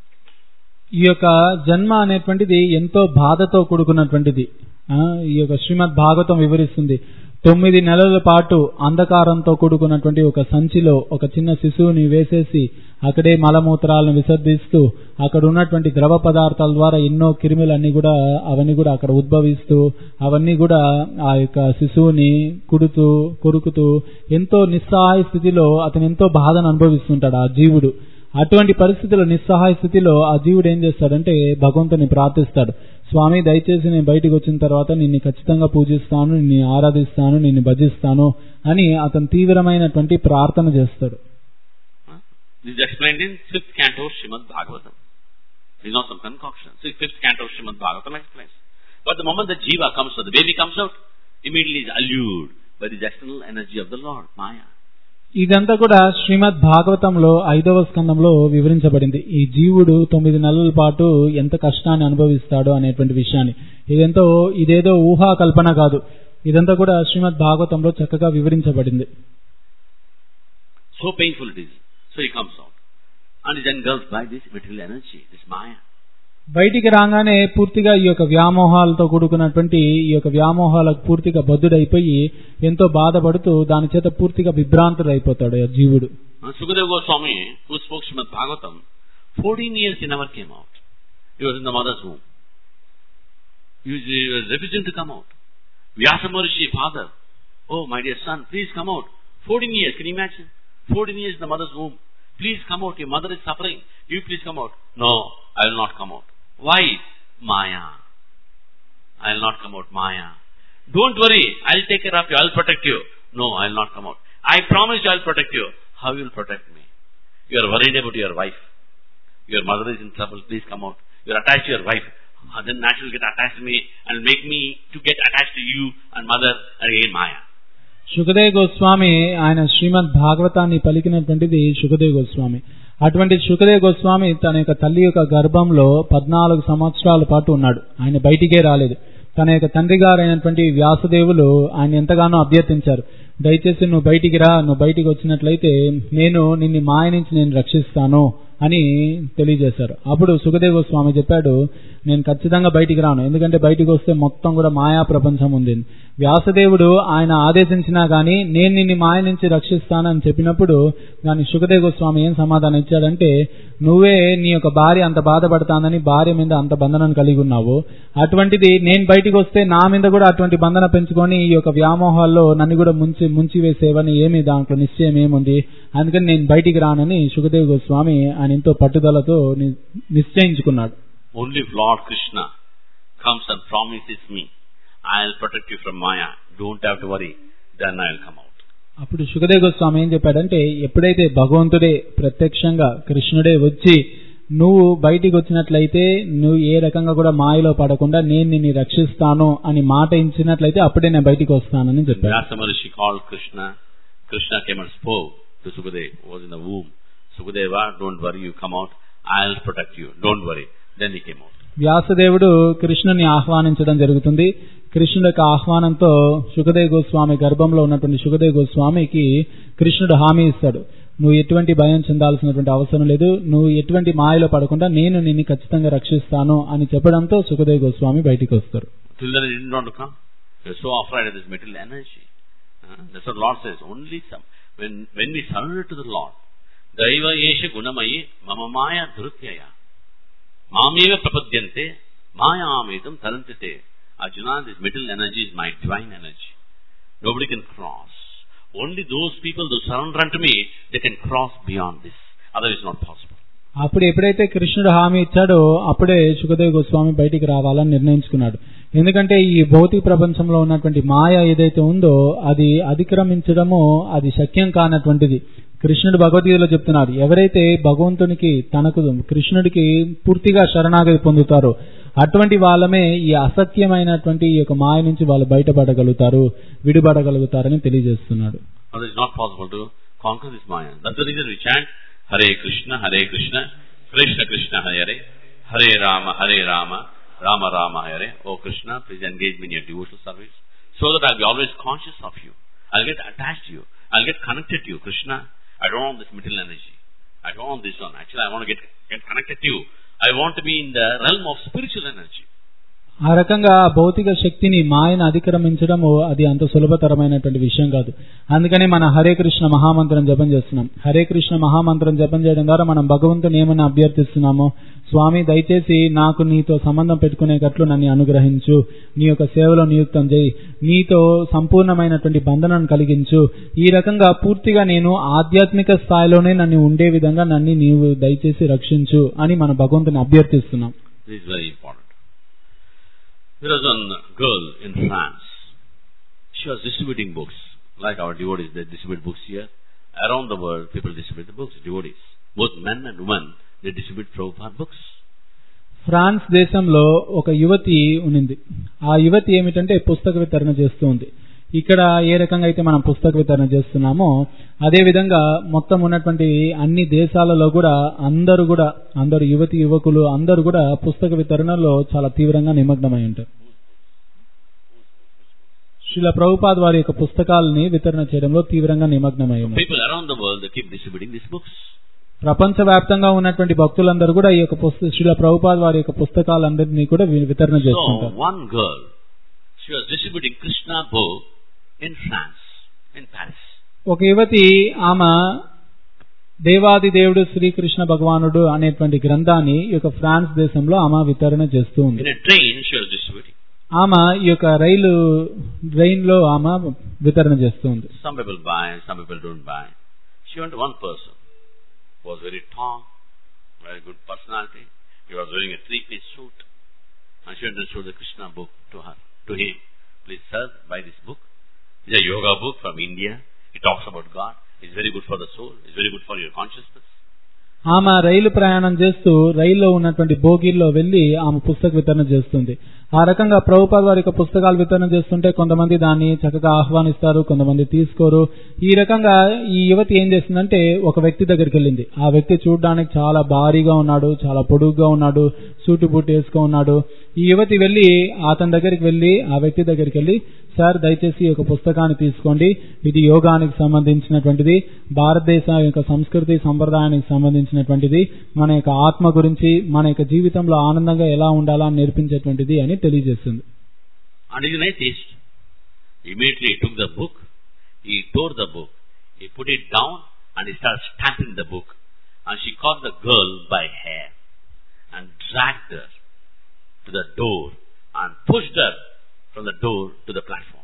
ఈ యొక్క జన్మ అనేటువంటిది ఎంతో బాధతో కూడుకున్నటువంటిది ఆ, ఈ యొక్క శ్రీమద్ భాగవతం వివరిస్తుంది తొమ్మిది నెలల పాటు అంధకారంతో కూడుకున్నటువంటి ఒక సంచిలో ఒక చిన్న శిశువుని వేసేసి అక్కడే మలమూత్రాలను విసర్జిస్తూ అక్కడ ఉన్నటువంటి ద్రవ పదార్థాల ద్వారా ఎన్నో క్రిములన్నీ కూడా అవన్నీ కూడా అక్కడ ఉద్భవిస్తూ అవన్నీ కూడా ఆ యొక్క శిశువుని కుడుతూ కొరుకుతూ ఎంతో నిస్సహాయ స్థితిలో అతను ఎంతో బాధను అనుభవిస్తుంటాడు ఆ జీవుడు అటువంటి పరిస్థితుల్లో నిస్సహాయ స్థితిలో ఆ జీవుడు ఏం చేస్తాడంటే భగవంతుని ప్రార్థిస్తాడు స్వామి దయచేసి నేను బయటకు వచ్చిన తర్వాత నిన్ను ఖచ్చితంగా పూజిస్తాను నిన్ను ఆరాధిస్తాను నిన్ను భజిస్తాను అని అతను తీవ్రమైనటువంటి ప్రార్థన చేస్తాడు Huh? This is explained in fifth canto Srimad Bhagavatam. This is not some concoction. So fifth canto Srimad Bhagavatam explains. But the moment the jiva comes out, the baby comes out, immediately is allured by this external energy of the Lord, Maya. ఇదంతా కూడా శ్రీమద్ భాగవతంలో ఐదవ స్కందంలో వివరించబడింది ఈ జీవుడు తొమ్మిది నెలల పాటు ఎంత కష్టాన్ని అనుభవిస్తాడో అనేటువంటి విషయాన్ని ఇదెంతో ఇదేదో ఊహా కల్పన కాదు ఇదంతా కూడా శ్రీమద్ భాగవతంలో చక్కగా వివరించబడింది So painful it is. So he comes out. And is engulfed by this material energy, this Maya. బయటికి రాగానే పూర్తిగా ఈ యొక్క వ్యామోహాలతో కూడుకున్నటువంటి ఈ యొక్క వ్యామోహాలకు పూర్తిగా బద్దుడైపోయి ఎంతో బాధపడుతూ దాని చేత పూర్తిగా విభ్రాంతుడైపోతాడు ఆ జీవుడు Uh, Sukadeva Goswami, who spoke Srimad Bhagavatam, 14 years he never came out. He was in the mother's womb. He was, he was refusing to come out. Vyasa Maharishi, father, oh my dear son, please come out. 14 years, can you imagine? 14 years in the mother's womb. Please come out, your mother is suffering. You please come out. No, I will not come out. Why? Maya. I will not come out, Maya. Don't worry, I'll take care of you, I'll protect you. No, I'll not come out. I promise you I'll protect you. How you will protect me? You are worried about your wife. Your mother is in trouble, please come out. You are attached to your wife. Ah, Then naturally get attached to me and make me to get attached to you and mother and again Maya. Sukhdev Goswami ఆయన శ్రీమద్ భాగవతాన్ని పలికినటువంటిది సుఖదేవ్ గోస్వామి అటువంటి సుఖదేవ్ గోస్వామి తన యొక్క తల్లి యొక్క గర్భంలో పద్నాలుగు సంవత్సరాల పాటు ఉన్నాడు ఆయన బయటికే రాలేదు తన యొక్క తండ్రి గారైనటువంటి వ్యాసదేవులు ఆయన ఎంతగానో అభ్యర్థించారు దయచేసి నువ్వు బయటికి రా నువ్వు బయటికి వచ్చినట్లయితే నేను నిన్ను మాయ నుంచి నేను రక్షిస్తాను అని తెలియజేశారు అప్పుడు సుఖదేవ స్వామి చెప్పాడు నేను ఖచ్చితంగా బయటికి రాను ఎందుకంటే బయటికి వస్తే మొత్తం కూడా మాయా ప్రపంచం ఉంది వ్యాసదేవుడు ఆయన ఆదేశించినా గాని నేను నిన్ను మాయ నుంచి రక్షిస్తానని చెప్పినప్పుడు దాని సుఖదేవ స్వామి ఏం సమాధానం ఇచ్చాడంటే నువ్వే నీ యొక్క భార్య అంత బాధపడతానని భార్య మీద అంత బంధనం కలిగి ఉన్నావు అటువంటిది నేను బయటికి వస్తే నా మీద కూడా అటువంటి బంధన పెంచుకొని ఈ యొక్క వ్యామోహాల్లో నన్ను కూడా ముంచి ముంచి వేసేవని ఏమి దాంట్లో నిశ్చయం ఏముంది అందుకని నేను బయటికి రానని సుఖదేవ్ గోస్వామి ఆయన ఎంతో పట్టుదలతో ని- నిశ్చయించుకున్నాడు Only if Lord Krishna comes and promises me, I'll protect you from Maya. Don't have to worry. Then I'll come out. అప్పుడు సుఖదేవ్ గోస్వామి ఏం చెప్పాడంటే ఎప్పుడైతే భగవంతుడే ప్రత్యక్షంగా కృష్ణుడే వచ్చి నువ్వు బయటికి వచ్చినట్లయితే నువ్వు ఏ రకంగా కూడా మాయలో పడకుండా నేను నిన్ను రక్షిస్తాను అని మాట ఇచ్చినట్లయితే అప్పుడే నేను బయటికి వస్తానని చెప్పాడు Vyasa Maharishi called Krishna. Krishna came and spoke to Sukadeva, who was in the womb. Sukadeva, don't worry, you come out. I'll protect you. Don't worry. Then he came out. వ్యాసదేవుడు కృష్ణుని ఆహ్వానించడం జరుగుతుంది కృష్ణుడి యొక్క ఆహ్వానంతో సుఖదేవ్ గోస్వామి గర్భంలో ఉన్నటువంటి సుఖదేవ్ గోస్వామికి కృష్ణుడు హామీ ఇస్తాడు నువ్వు ఎటువంటి భయం చెందాల్సినటువంటి అవసరం లేదు నువ్వు ఎటువంటి మాయలో పడకుండా నేను నిన్ను ఖచ్చితంగా రక్షిస్తాను అని చెప్పడంతో సుఖదేవ్ గోస్వామి బయటికి వస్తారు Till then he didn't want to come. You're so afraid of this material energy. Uh, that's what Lord says. Only some. When, when we surrender to the Lord, దైవ ఏష గుణమయి మమ మాయ ధృత్యయ మామేవ ప్రపద్యంతే మాయామేతం తరంతితే Arjuna, this material energy is my divine energy. Nobody can cross. Only those people who surrender unto me, they can cross beyond this. Otherwise it's not possible. అప్పుడు ఎప్పుడైతే కృష్ణుడు హామీ ఇచ్చాడో అప్పుడే సుఖదేవ్ గోస్వామి బయటికి రావాలని నిర్ణయించుకున్నాడు ఎందుకంటే ఈ భౌతిక ప్రపంచంలో ఉన్నటువంటి మాయ ఏదైతే ఉందో అది అతిక్రమించడము అది శక్యం కానటువంటిది కృష్ణుడు భగవద్గీతలో చెప్తున్నారు ఎవరైతే భగవంతునికి తనకు కృష్ణుడికి పూర్తిగా శరణాగతి పొందుతారో అటువంటి వాళ్ళమే ఈ అసత్యమైనటువంటి ఈ యొక్క మాయ నుంచి వాళ్ళు బయటపడగలుగుతారు విడిపడగలుగుతారని తెలియజేస్తున్నాడు Otherwise it's not possible to conquer this Maya. That's the reason we chant Hare Krishna, Hare Krishna, Krishna Krishna Hare Hare, Hare Rama, Hare Rama, Rama Rama Hare. Oh Krishna, please engage me in your devotional service so that I'll be always conscious of you. I'll get attached to you. I'll get connected to you. Krishna, I don't want this material energy. I don't want this one. Actually, I want to get, get connected to you. I want to be in the realm of spiritual energy. ఆ రకంగా భౌతిక శక్తిని మాయను అధిక్రమించడము అది అంత సులభతరమైనటువంటి విషయం కాదు అందుకని మన హరే కృష్ణ మహామంత్రం జపం చేస్తున్నాం హరే కృష్ణ మహామంత్రం జపం చేయడం ద్వారా మనం భగవంతుని ఏమని అభ్యర్థిస్తున్నామో స్వామి దయచేసి నాకు నీతో సంబంధం పెట్టుకునేటట్లు నన్ను అనుగ్రహించు నీ యొక్క సేవలో నియుక్తం చేయి నీతో సంపూర్ణమైనటువంటి బంధనను కలిగించు ఈ రకంగా పూర్తిగా నేను ఆధ్యాత్మిక స్థాయిలోనే నన్ను ఉండే విధంగా నన్ను నీవు దయచేసి రక్షించు అని మన భగవంతుని అభ్యర్థిస్తున్నాం This is very important. There was one girl in France. She was distributing books, like our devotees, they distribute books here. Around the world, people distribute the books, devotees. Both men and women, they distribute Prabhupada books. France దేశంలో ఒక యువతి ఉన్నింది ఆ యువతి ఏమిటంటే పుస్తక వితరణ చేస్తూ ఉంది ఇక్కడ ఏ రకంగా అయితే మనం పుస్తక వితరణ చేస్తున్నామో అదే విధంగా మొత్తం ఉన్నటువంటి అన్ని దేశాలలో కూడా అందరూ కూడా అందరు యువతి యువకులు అందరూ కూడా పుస్తక వితరణలో చాలా తీవ్రంగా నిమగ్నమై ఉంటారు శ్రీల ప్రభుపాద్ వారి యొక్క పుస్తకాలని వితరణ చేయడంలో తీవ్రంగా నిమగ్నమై ఉన్నారు People around the world, they keep distributing these books. ప్రపంచవ్యాప్తంగా ఉన్నటువంటి భక్తులందరూ కూడా ఈ యొక్క పుస్తక శ్రీల ప్రభుపాద్ వారి యొక్క పుస్తకాలందరినీ కూడా వి- వితరణ So, చేస్తుంటారు one girl, she was distributing Krishna book in France, in Paris. ఒక యువతి ఆమె దేవాది దేవుడు శ్రీకృష్ణ భగవానుడు అనేటువంటి గ్రంథాన్ని ఈ యొక్క ఫ్రాన్స్ దేశంలో ఆమె వితరణ చేస్తూ ఉంది In a train, she was distributing. ఆమె ఈ యొక్క రైలు ట్రైన్ లో ఆమె వితరణ చేస్తూ ఉంది Some people buy, some people don't buy. She went to one person who was very tall, very good personality. He was wearing a three-piece suit. And she went and showed the Krishna book to her, to him. Please, sir, buy this book. It's a yoga book from India. It talks about God. It's very good for the soul. It's very good for your consciousness. ఆమె రైలు ప్రయాణం చేస్తూ రైల్లో ఉన్నటువంటి బోగీల్లో వెళ్లి ఆమె పుస్తక వితరణ చేస్తుంది ఆ రకంగా ప్రభుపాద వారి యొక్క పుస్తకాలు వితరణ చేస్తుంటే కొంతమంది దాన్ని చక్కగా ఆహ్వానిస్తారు కొంతమంది తీసుకోరు ఈ రకంగా ఈ యువతి ఏం చేసిందంటే ఒక వ్యక్తి దగ్గరికి వెళ్ళింది ఆ వ్యక్తి చూడడానికి చాలా భారీగా ఉన్నాడు చాలా పొడుగ్గా ఉన్నాడు సూటు బూటు వేసుకొని ఉన్నాడు ఈ యువతి వెళ్లి అతని దగ్గరికి వెళ్లి ఆ వ్యక్తి దగ్గరికి వెళ్లి సార్ దయచేసి ఈ యొక్క పుస్తకాన్ని తీసుకోండి ఇది యోగానికి సంబంధించినటువంటిది భారతదేశ యొక్క సంస్కృతి సంప్రదాయానికి సంబంధించినటువంటిది మన యొక్క ఆత్మ గురించి మన యొక్క జీవితంలో ఆనందంగా ఎలా ఉండాలా అని నేర్పించేటువంటిది అని తెలియజేస్తుంది And he's an atheist. Immediately he took the book, he tore the book, he put it down and he started stamping the book. And she caught the girl by hair and dragged her to the door and pushed her from the door to the platform.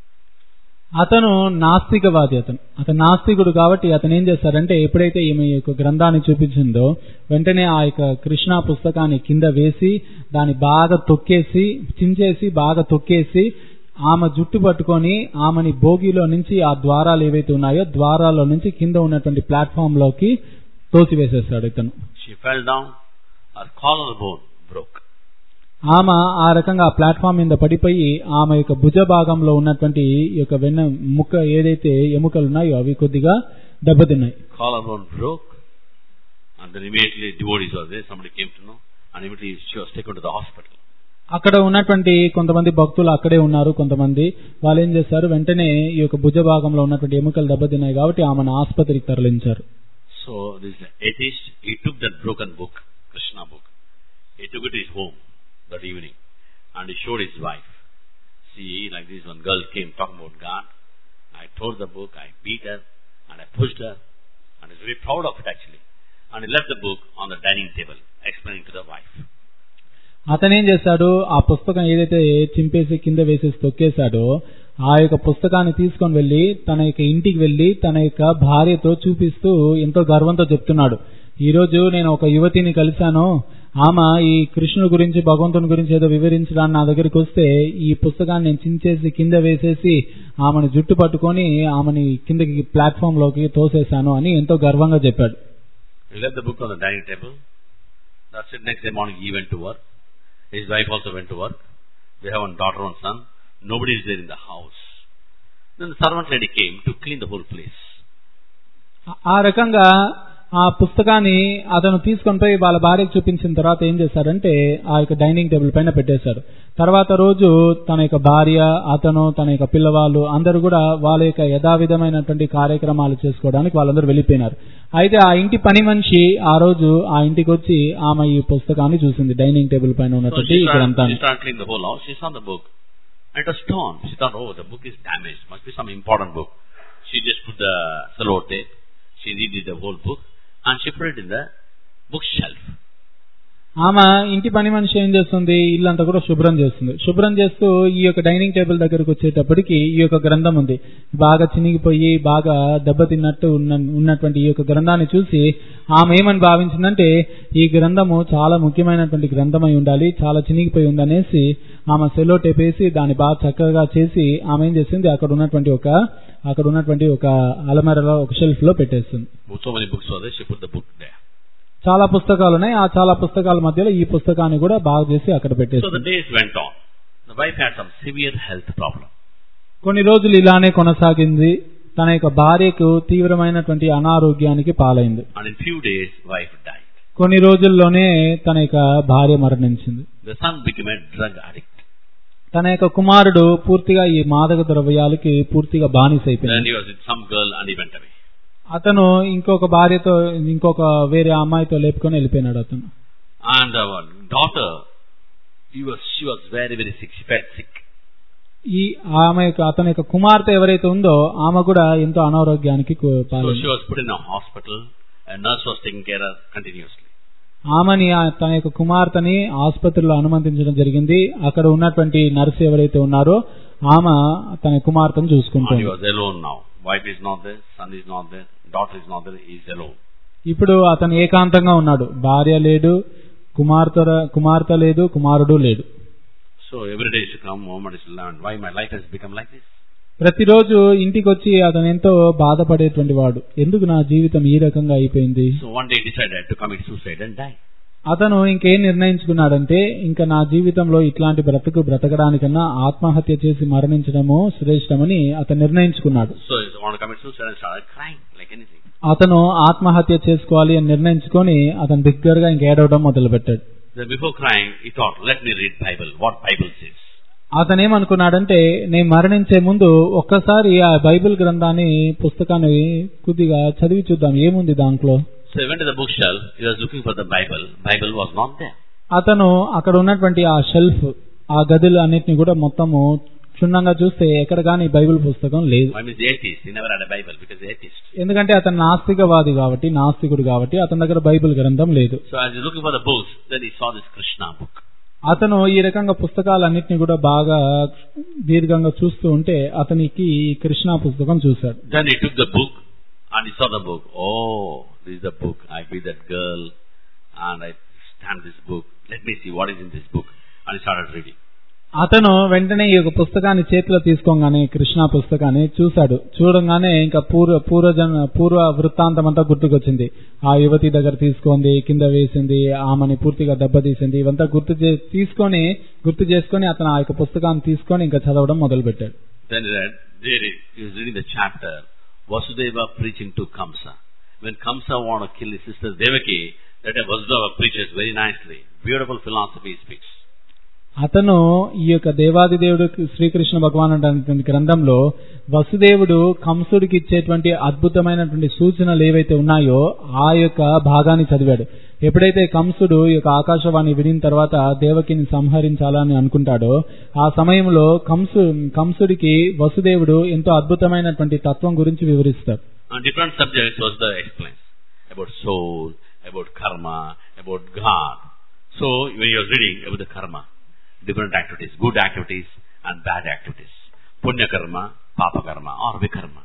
అతను నాస్తికవాది అతను అతను నాస్తికుడు కాబట్టి అతను ఏం చేస్తాడంటే ఎప్పుడైతే ఈమె యొక్క గ్రంథాన్ని చూపించిందో వెంటనే ఆ యొక్క కృష్ణ పుస్తకాన్ని కింద వేసి దాన్ని బాగా తొక్కేసి చించేసి బాగా తొక్కేసి ఆమె జుట్టు పట్టుకొని ఆమెని భోగిలో నుంచి ఆ ద్వారాలు ఏవైతే ఉన్నాయో ద్వారాల్లో నుంచి కింద ఉన్నటువంటి ప్లాట్ఫామ్ లోకి తోసివేసేస్తాడు ఇతను She fell down, her collarbone broke. ఆమె ఆ రకంగా ఆ ప్లాట్ఫామ్ మీద పడిపోయి ఆమె యొక్క భుజ భాగంలో ఉన్నటువంటి ఈ యొక్క వెన్న ముక్క ఏదైతే ఎముకలు ఉన్నాయో అవి కొద్దిగా దెబ్బతిన్నాయి Collarbone broke. And then immediately devotees were there, somebody came to know. And immediately she was taken to the hospital. అక్కడ ఉన్నటువంటి కొంతమంది భక్తులు అక్కడే ఉన్నారు కొంతమంది వాళ్ళు ఏం చేశారు వెంటనే ఈ యొక్క భుజ భాగంలో ఉన్నటువంటి ఎముకలు దెబ్బతిన్నాయి కాబట్టి ఆమెను ఆసుపత్రికి తరలించారు So this atheist, he took that broken book, Krishna book. He took it to his home that evening and he showed his wife. See, like this one girl came talking about God. I tore the book, I beat her, and I pushed her, and I was very proud of it actually. And he left the book on the dining table, explaining to the wife. అతనేం చేశాడు ఆ పుస్తకం ఏదైతే చింపేసి కింద వేసేసి తొక్కేశాడో ఆ యొక్క పుస్తకాన్ని తీసుకొని వెళ్లి తన యొక్క ఇంటికి వెళ్లి తన యొక్క భార్యతో చూపిస్తూ ఎంతో గర్వంతో చెప్తున్నాడు ఈ రోజు నేను ఒక యువతిని కలిశాను ఆమె ఈ కృష్ణుడి గురించి భగవంతుని గురించి ఏదో వివరించడానికి నా దగ్గరికి వస్తే ఈ పుస్తకాన్ని నేను చించేసి కింద వేసేసి ఆమెను జుట్టు పట్టుకొని ఆమెని కిందకి ప్లాట్ఫామ్ లోకి తోసేశాను అని ఎంతో గర్వంగా చెప్పాడు He left the book on the dining table. That's it. Next day morning he went to work. His wife also went to work. They have one daughter and son. Nobody is there in the house. Then the servant lady came to clean the whole place. ఆ- ఆ రకంగా ఆ పుస్తకాన్ని అతను తీసుకొని పోయి వాళ్ళ భార్యకు చూపించిన తర్వాత ఏం చేశాడంటే ఆ యొక్క డైనింగ్ టేబుల్ పైన పెట్టేశాడు తర్వాత రోజు తన యొక్క భార్య అతను తన యొక్క పిల్లవాళ్ళు అందరూ కూడా వాళ్ళ యొక్క యథావిధమైనటువంటి కార్యక్రమాలు చేసుకోవడానికి వాళ్ళందరూ వెళ్ళిపోయినారు అయితే ఆ ఇంటి పని మనిషి ఆ రోజు ఆ ఇంటికి వచ్చి ఆమె ఈ పుస్తకాన్ని చూసింది డైనింగ్ టేబుల్ పైన So ఉన్నటువంటి she ఈ started, she గ్రంథాన్ని started cleaning the whole house. She saw the book. And it was torn. She thought, oh, the book is damaged. Must be some important book. She just put the sellotape. She redid the whole book. And she put it in the bookshelf. ఆమె ఇంటి పని మనిషి ఏం చేస్తుంది ఇల్లంతా కూడా శుభ్రం చేస్తుంది శుభ్రం చేస్తూ ఈ యొక్క డైనింగ్ టేబుల్ దగ్గరకు వచ్చేటప్పటికి ఈ యొక్క గ్రంథం ఉంది బాగా చినిగిపోయి బాగా దెబ్బతిన్నట్టు ఉన్న ఉన్నటువంటి ఈ యొక్క గ్రంథాన్ని చూసి ఆమె ఏమని భావించిందంటే ఈ గ్రంథము చాలా ముఖ్యమైనటువంటి గ్రంథమై ఉండాలి చాలా చినిగిపోయి ఉందనేసి ఆమె సెలో టేప్ వేసి దాన్ని బాగా చక్కగా చేసి ఆమె ఏం చేసింది అక్కడ ఉన్నటువంటి ఒక అక్కడ ఉన్నటువంటి ఒక అలమరలో ఒక షెల్ఫ్ లో పెట్టేస్తుంది So many books were there. She put the book there. చాలా పుస్తకాలు ఉన్నాయి ఆ చాలా పుస్తకాల మధ్యలో ఈ పుస్తకాన్ని కూడా బాగా చేసి అక్కడ So the పెట్టేస్తుంది days went on. The wife had some severe health problem. కొన్ని రోజులు ఇలానే కొనసాగింది తన యొక్క భార్యకు తీవ్రమైనటువంటి అనారోగ్యానికి పాలైంది And in few days, wife died. కొన్ని రోజుల్లోనే తన యొక్క భార్య మరణించింది The son became a drug addict. తన యొక్క కుమారుడు పూర్తిగా ఈ మాదక ద్రవ్యాలకి పూర్తిగా Then బానిసైపోయింది he was with some girl and he went away. అతను ఇంకొక భార్యతో ఇంకొక వేరే అమ్మాయితో లేపుకొని వెళ్ళిపోయినాడు అతను And our daughter, he was, she was very, very sick. She felt sick. ఈ ఆమె యొక్క అతని యొక్క కుమార్తె ఎవరైతే ఉందో ఆమె కూడా ఎంతో అనారోగ్యానికి కు- So పాలైంది she was put in a hospital. A nurse was taking care of her continuously. ఆమెని ఆ- తన యొక్క కుమార్తెని ఆసుపత్రిలో అనుమతించడం జరిగింది అక్కడ ఉన్నటువంటి నర్సు ఎవరైతే ఉన్నారో ఆమె తన కుమార్తెను And he చూసుకుంటుంది was alone now. Wife is not there, son is not there, daughter is not there, he is alone. ఇప్పుడు అతను ఏకాంతంగా ఉన్నాడు భార్య లేడు కుమార్తె కుమార్తె లేదు కుమారుడు లేడు So every day she come home and she learn why my life has become like this. ప్రతిరోజు ఇంటికి వచ్చి అతను ఎంతో బాధపడేటువంటి వాడు ఎందుకు నా జీవితం ఈ రకంగా అయిపోయింది So one day he decided to commit suicide and die. అతను ఇంకేం నిర్ణయించుకున్నాడంటే ఇంకా నా జీవితంలో ఇట్లాంటి బ్రతుకు బ్రతకడానికన్నా ఆత్మహత్య చేసి మరణించడము శ్రేష్టమని అతను నిర్ణయించుకున్నాడు So he wanted to commit suicide and started crying like anything. అతను ఆత్మహత్య చేసుకోవాలి అని నిర్ణయించుకొని అతను దగ్గరగా ఇంకేడవడం మొదలు పెట్టాడు Then before crying, he thought, let me read Bible, what Bible says. అతను ఏమనుకున్నాడంటే నేను మరణించే ముందు ఒక్కసారి ఆ బైబిల్ గ్రంథాన్ని పుస్తకాన్ని కొద్దిగా చదివి చూద్దాం ఏముంది దాంట్లో So he went to the bookshelf, he was looking for the Bible. Bible was not there. అతను అక్కడ ఉన్నటువంటి ఆ షెల్ఫ్ ఆ గదులు అన్నిటిని కూడా మొత్తము క్షుణ్ణంగా చూస్తే ఎక్కడ కానీ బైబిల్ పుస్తకం లేదు I mean, the atheist, he never had a Bible because he's atheist. ఎందుకంటే అతను నాస్తికవాది కాబట్టి నాస్తికుడు కాబట్టి అతని దగ్గర బైబిల్ గ్రంథం లేదు So as he's looking for the books, then he saw this Krishna book. అతను ఈ రకంగా పుస్తకాలన్నింటినీ కూడా బాగా దీర్ఘంగా చూస్తూ ఉంటే అతనికి ఈ కృష్ణ పుస్తకం చూశాడు Then he took the book and he saw the book. Oh, this is the book. I be that girl and I stand this book. Let me see what is in this book. And he started reading. అతను వెంటనే ఈ యొక్క పుస్తకాన్ని చేతిలో తీసుకోగానే కృష్ణ పుస్తకాన్ని చూశాడు చూడంగానే ఇంకా పూర్వ పూర్వజన పూర్వ వృత్తాంతం అంతా గుర్తుకొచ్చింది ఆ యువతి దగ్గర తీసుకుంది కింద వేసింది ఆమెని పూర్తిగా దెబ్బతీసింది ఇవంతా గుర్తు చే- తీసుకొని గుర్తు చేసుకొని అతను ఆ యొక్క పుస్తకాన్ని తీసుకొని ఇంకా చదవడం మొదలు పెట్టాడు Then he read, there he he was reading the chapter, Vasudeva preaching to Kamsa. When Kamsa wanted to kill his sister Devaki, that time Vasudeva preaches very nicely. Beautiful philosophy he speaks. అతను ఈ యొక్క దేవాది దేవుడు శ్రీకృష్ణ భగవాన్ అనేటువంటి గ్రంథంలో వసుదేవుడు కంసుడికి ఇచ్చేటువంటి అద్భుతమైనటువంటి సూచనలు ఏవైతే ఉన్నాయో ఆ యొక్క భాగాన్ని చదివాడు ఎప్పుడైతే కంసుడు ఈ యొక్క ఆకాశవాణి విడిన తర్వాత దేవకిని సంహరించాలని అనుకుంటాడో ఆ సమయంలో కంసు కంసుడికి వసుదేవుడు ఎంతో అద్భుతమైనటువంటి తత్వం గురించి వివరిస్తారు On different subjects was the explains about soul, about karma, about God. So when you are reading about the karma, different activities, good activities and bad activities, punya karma, papa karma or vikarma.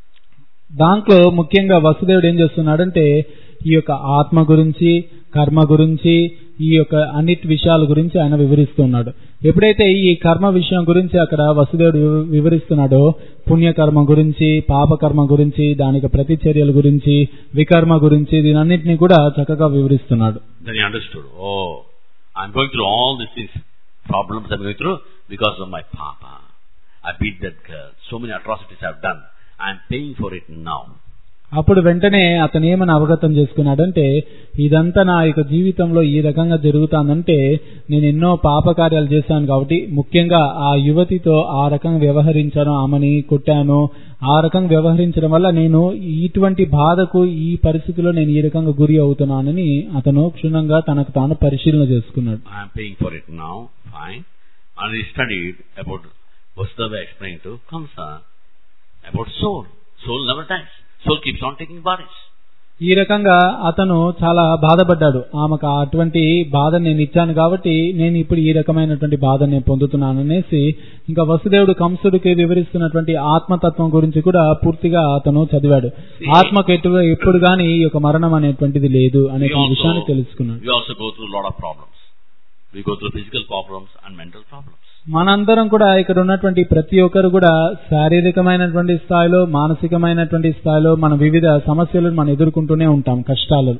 దాంట్లో ముఖ్యంగా వసుదేవుడు ఏం చేస్తున్నాడంటే ఈ యొక్క ఆత్మ గురించి కర్మ గురించి ఈ యొక్క అన్నిటి విషయాల గురించి ఆయన వివరిస్తున్నాడు ఎప్పుడైతే ఈ కర్మ విషయం గురించి అక్కడ వసుదేవుడు వివ- వివరిస్తున్నాడో పుణ్యకర్మ గురించి పాపకర్మ గురించి దానికి ప్రతిచర్యల గురించి వికర్మ గురించి దీనన్నింటినీ కూడా చక్కగా వివరిస్తున్నాడు Then he understood, oh, I'm going through all these things, problems I'm going through because of my papa. I beat that girl. So many atrocities I've done. I'm paying for it now. అప్పుడు వెంటనే అతను ఏమని అవగతం చేసుకున్నాడంటే ఇదంతా నా యొక్క జీవితంలో ఈ రకంగా జరుగుతానంటే నేను ఎన్నో పాపకార్యాలు చేశాను కాబట్టి ముఖ్యంగా ఆ యువతితో ఆ రకంగా వ్యవహరించాను ఆమెని కొట్టాను ఆ రకంగా వ్యవహరించడం వల్ల నేను ఇటువంటి బాధకు ఈ పరిస్థితిలో నేను ఈ రకంగా గురి అవుతున్నానని అతను క్షుణ్ణంగా తనకు తాను పరిశీలన చేసుకున్నాడు I'm paying for it now. Fine. And he studied about Vasudeva explained to Kamsa about soul. Soul never dies. Soul keeps on taking bodies. ఈ రకంగా అతను చాలా బాధపడ్డాడు ఆమెకు అటువంటి బాధ నేను ఇచ్చాను కాబట్టి నేను ఇప్పుడు ఈ రకమైనటువంటి బాధ నేను పొందుతున్నాను అనేసి ఇంకా వసుదేవుడు కంసుడికి వివరిస్తున్నటువంటి ఆత్మతత్వం గురించి కూడా పూర్తిగా అతను చదివాడు ఆత్మకు ఎటు ఎప్పుడు గాని ఈ యొక్క మరణం అనేటువంటిది లేదు We అనేటువంటి విషయాన్ని also, తెలుసుకున్నాడు we also go through a lot of problems. We go through physical problems and mental problems. మనందరం కూడా ఇక్కడ ఉన్నటువంటి ప్రతి ఒక్కరు కూడా శారీరకమైనటువంటి స్థాయిలో మానసికమైనటువంటి స్థాయిలో మన వివిధ సమస్యలను మనం ఎదుర్కొంటూనే ఉంటాం కష్టాలు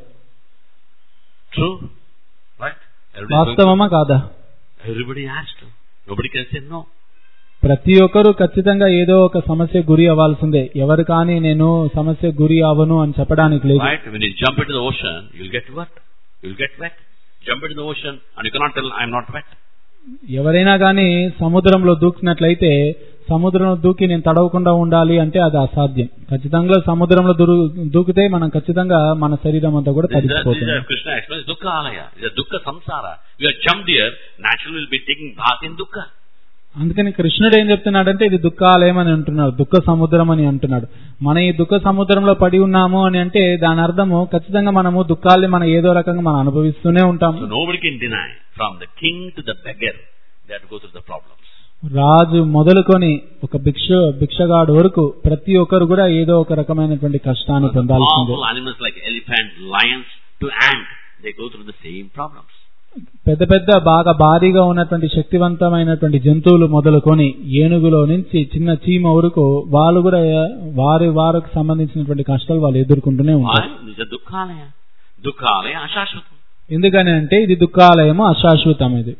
True? Right? Everybody, is going వాస్తవమా కాదా to- everybody has to. Nobody can say no. ప్రతి ఒక్కరూ ఖచ్చితంగా ఏదో ఒక సమస్య గురి అవ్వాల్సిందే ఎవరు కానీ నేను సమస్య గురి అవ్వను అని చెప్పడానికి లేదు Right? When you jump into the ocean, you'll get wet. You'll get wet. Jump into the ocean and you cannot tell I'm not wet. ఎవరైనా కానీ సముద్రంలో దూకినట్లయితే సముద్రంలో దూకి నేను తడవకుండా ఉండాలి అంటే అది అసాధ్యం ఖచ్చితంగా సముద్రంలో దూరు- దూకితే మనం ఖచ్చితంగా మన శరీరం అంతా కూడా This is, this తడిచిపోతుంది is Krishna explains dukkha alaya. This is dukkha samsara. You are jumped here, naturally will be taking bath in dukkha. అందుకని కృష్ణుడు ఏం చెప్తున్నాడంటే ఇది దుఃఖాలయం అని అంటున్నాడు దుఃఖ సముద్రం అని అంటున్నాడు మన ఈ దుఃఖ సముద్రంలో పడి ఉన్నాము అని అంటే దాని అర్థము ఖచ్చితంగా మనము దుఃఖాల్ని మనం ఏదో రకంగా మనం అనుభవిస్తూనే ఉంటాం So nobody can deny, from the king to the beggar, they have to go through the problems. రాజు మొదలుకొని ఒక భిక్ష భిక్షగాడు వరకు ప్రతి ఒక్కరు కూడా ఏదో ఒక రకమైనటువంటి కష్టాన్ని The పొందాల్సిందే powerful animals like elephant, lions, to ant, they go through the same problems. పెద్ద పెద్ద బాగా భారీగా ఉన్నటువంటి శక్తివంతమైనటువంటి జంతువులు మొదలుకొని ఏనుగులో నుంచి చిన్న చీమ వరకు వాళ్ళు కూడా వారి వారికి సంబంధించినటువంటి కష్టాలు వాళ్ళు ఎదుర్కొంటూనే ఉంటారు Why? This is a dukkhalaya. Dukkhalaya ashashvatam. ఎందుకని అంటే ఇది దుఃఖాలయము అశాశ్వతం ఇది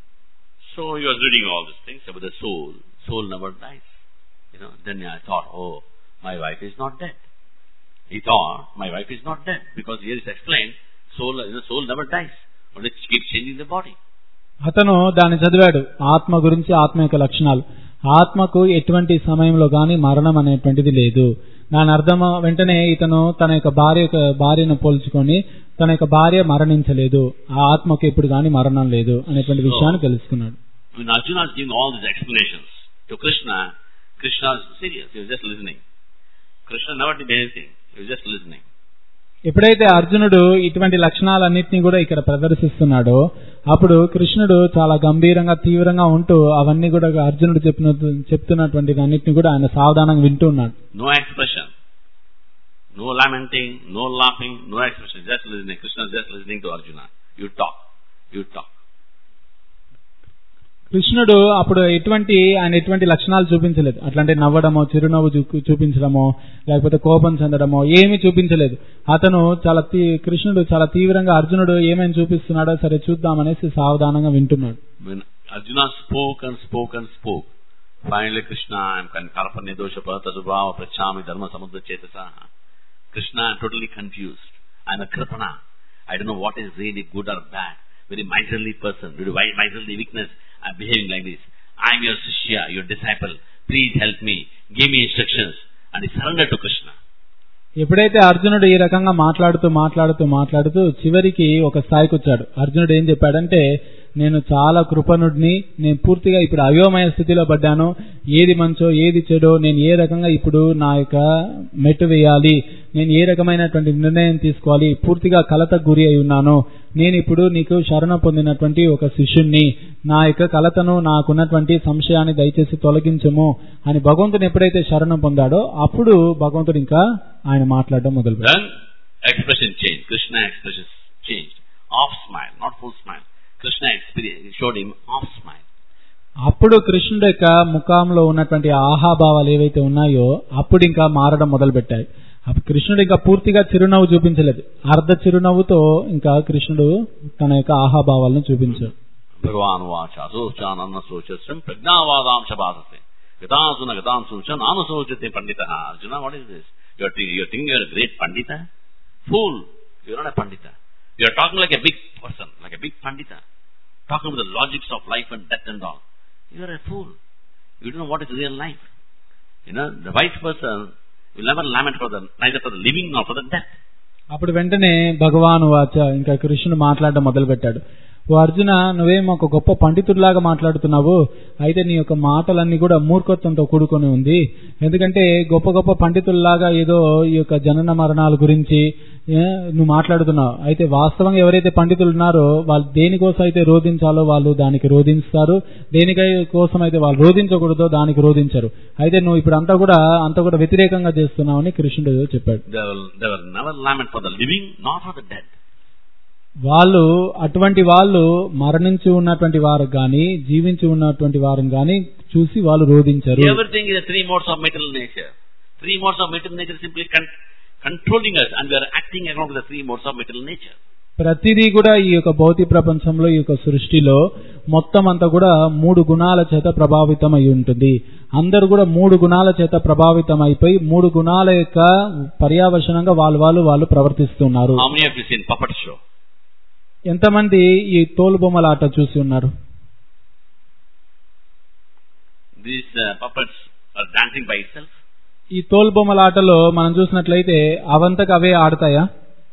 So you are reading all these things about the soul. Soul never dies. You know, then I thought, oh, my wife is not dead. He thought, my wife is not dead. Because here is explained, soul, you know, soul never dies. But it keeps changing the body. అతను దాన్ని చదివాడు ఆత్మ గురించి ఆత్మ యొక్క లక్షణాలు ఆత్మకు ఎటువంటి సమయంలో గాని మరణం అనేటువంటిది లేదు దాని అర్థం వెంటనే ఇతను తన యొక్క భార్య యొక్క భార్యను పోల్చుకొని తన యొక్క భార్య మరణించలేదు ఆ ఆత్మకు ఎప్పుడు గాని మరణం లేదు అనేటువంటి విషయాన్ని తెలుసుకున్నాడు When Arjuna is giving all these explanations to Krishna, Krishna is serious. He was just listening. Krishna never did anything. He was just listening. ఎప్పుడైతే అర్జునుడు ఇటువంటి లక్షణాలన్నింటినీ కూడా ఇక్కడ ప్రదర్శిస్తున్నాడో అప్పుడు కృష్ణుడు చాలా గంభీరంగా తీవ్రంగా ఉంటూ అవన్నీ కూడా అర్జునుడు చెప్పిన చెప్తున్నటువంటి అన్నిటిని కూడా ఆయన సావధానంగా వింటూ ఉన్నాడు No expression. No lamenting, no laughing, no expression. Just listening. Krishna is just listening to Arjuna. You talk. You talk. కృష్ణుడు అప్పుడు ఎటువంటి ఆయన ఎటువంటి లక్షణాలు చూపించలేదు అట్లాంటి నవ్వడమో చిరునవ్వు చూ- చూపించడమో లేకపోతే కోపం చెందడమో ఏమీ చూపించలేదు అతను చాలా తీ- కృష్ణుడు చాలా తీవ్రంగా అర్జునుడు ఏమేమి చూపిస్తున్నాడో సరే చూద్దామనేసి సావధానంగా వింటున్నాడు When Arjuna spoke and spoke and spoke, finally Krishna, I am karpa nidosha pahata subhava prachami dharma samudra chetasa. Krishna, I am totally confused. I am a kripana. I don't know what is really good or bad. very miserly person, very wi- miserly weakness, I'm behaving like this. I'm your Shishya, your disciple. Please help me. Give me instructions. And he surrendered to Krishna. ఎప్పుడైతే అర్జునుడు ఈ రకంగా మాట్లాడుతూ మాట్లాడుతూ మాట్లాడుతూ చివరికి ఒక స్థాయికి వచ్చాడు అర్జునుడు ఏం చెప్పాడంటే నేను చాలా కృపణుడిని నేను పూర్తిగా ఇప్పుడు అయోమయ స్థితిలో పడ్డాను ఏది మంచో ఏది చెడో నేను ఏ రకంగా ఇప్పుడు నా యొక్క మెట్టు వేయాలి నేను ఏ రకమైనటువంటి నిర్ణయం తీసుకోవాలి పూర్తిగా కలతకు గురి అయి ఉన్నాను నేను ఇప్పుడు నీకు శరణ పొందినటువంటి ఒక శిష్యుణ్ణి నా యొక్క కలతను నాకున్నటువంటి సంశయాన్ని దయచేసి తొలగించము అని భగవంతుని ఎప్పుడైతే శరణం పొందాడో అప్పుడు భగవంతుడు ఇంకా ఆయన మాట్లాడడం మొదలు Then expression changed. Krishna expression changed. Off smile, not full smile. Krishna experience, showed him off smile. అప్పుడు కృష్ణుడు యొక్క ముఖంలో ఉన్నటువంటి ఆహాభావాలు ఏవైతే ఉన్నాయో అప్పుడు ఇంకా మారడం మొదలు పెట్టాయి అప్పుడు కృష్ణుడు ఇంకా పూర్తిగా చిరునవ్వు చూపించలేదు అర్ధ చిరునవ్వుతో ఇంకా కృష్ణుడు తన యొక్క ఆహాభావాలను చూపించాడు Bhagavan vacha, sochananna sochasam pragnavadam shabhasase. Gatasuna gatansuncha nanusochate panditaha. Arjuna, what is this? You're, thi- you're thinking you're a great pandita? Fool. You're not a pandita. You're talking like a big person, like a big pandita. Talking about the logics of life and death and all. You're a fool. You don't know what is real life. You know, the wise person will never lament for the, neither for the living nor for the death. అప్పుడు వెంటనే భగవాను వాచ ఇంకా కృష్ణుడు మాట్లాడడం మొదలు పెట్టాడు ఓ అర్జున నువ్వేం ఒక గొప్ప పండితుడిలాగా మాట్లాడుతున్నావు అయితే నీ యొక్క మాటలన్నీ కూడా మూర్ఖత్వంతో కూడుకొని ఉంది ఎందుకంటే గొప్ప గొప్ప పండితుల్లాగా ఏదో ఈ యొక్క జనన మరణాల గురించి ఏ, నువ్వు మాట్లాడుతున్నావు అయితే వాస్తవంగా ఎవరైతే పండితులు ఉన్నారో వాళ్ళు దేనికోసం అయితే రోధించాలో వాళ్ళు దానికి రోధిస్తారు దేనికై కోసం అయితే వాళ్ళు రోధించకూడదో దానికి రోధించరు అయితే నువ్వు ఇప్పుడు అంతా కూడా అంతా కూడా వ్యతిరేకంగా చేస్తున్నావని కృష్ణుడు చెప్పాడు They will, they will never lament for the living nor for the dead. వాళ్ళు అటువంటి వాళ్ళు మరణించి ఉన్నటువంటి వారు గాని జీవించి ఉన్నటువంటి వారిని గాని చూసి వాళ్ళు రోధించరు Everything is the three modes of material nature. Three modes of material nature simply con- controlling us and we are acting according to the three modes of material nature. ప్రతిదీ కూడా ఈ యొక్క భౌతిక ప్రపంచంలో ఈ యొక్క సృష్టిలో మొత్తం అంతా కూడా మూడు గుణాల చేత ప్రభావితం అయి ఉంటుంది అందరూ కూడా మూడు గుణాల చేత ప్రభావితం అయిపోయి మూడు గుణాల యొక్క పర్యావసనంగా వాళ్ళు వాళ్ళు వాళ్ళు ప్రవర్తిస్తున్నారు How many of you seen puppet show? ఎంతమంది ఈ తోలుబొమ్మల ఆట చూసి ఉన్నారు These uh, puppets are dancing by itself. ఈ తోలుబొమ్మల ఆటలో మనం చూసినట్లయితే అవంతకు అవే ఆడతాయా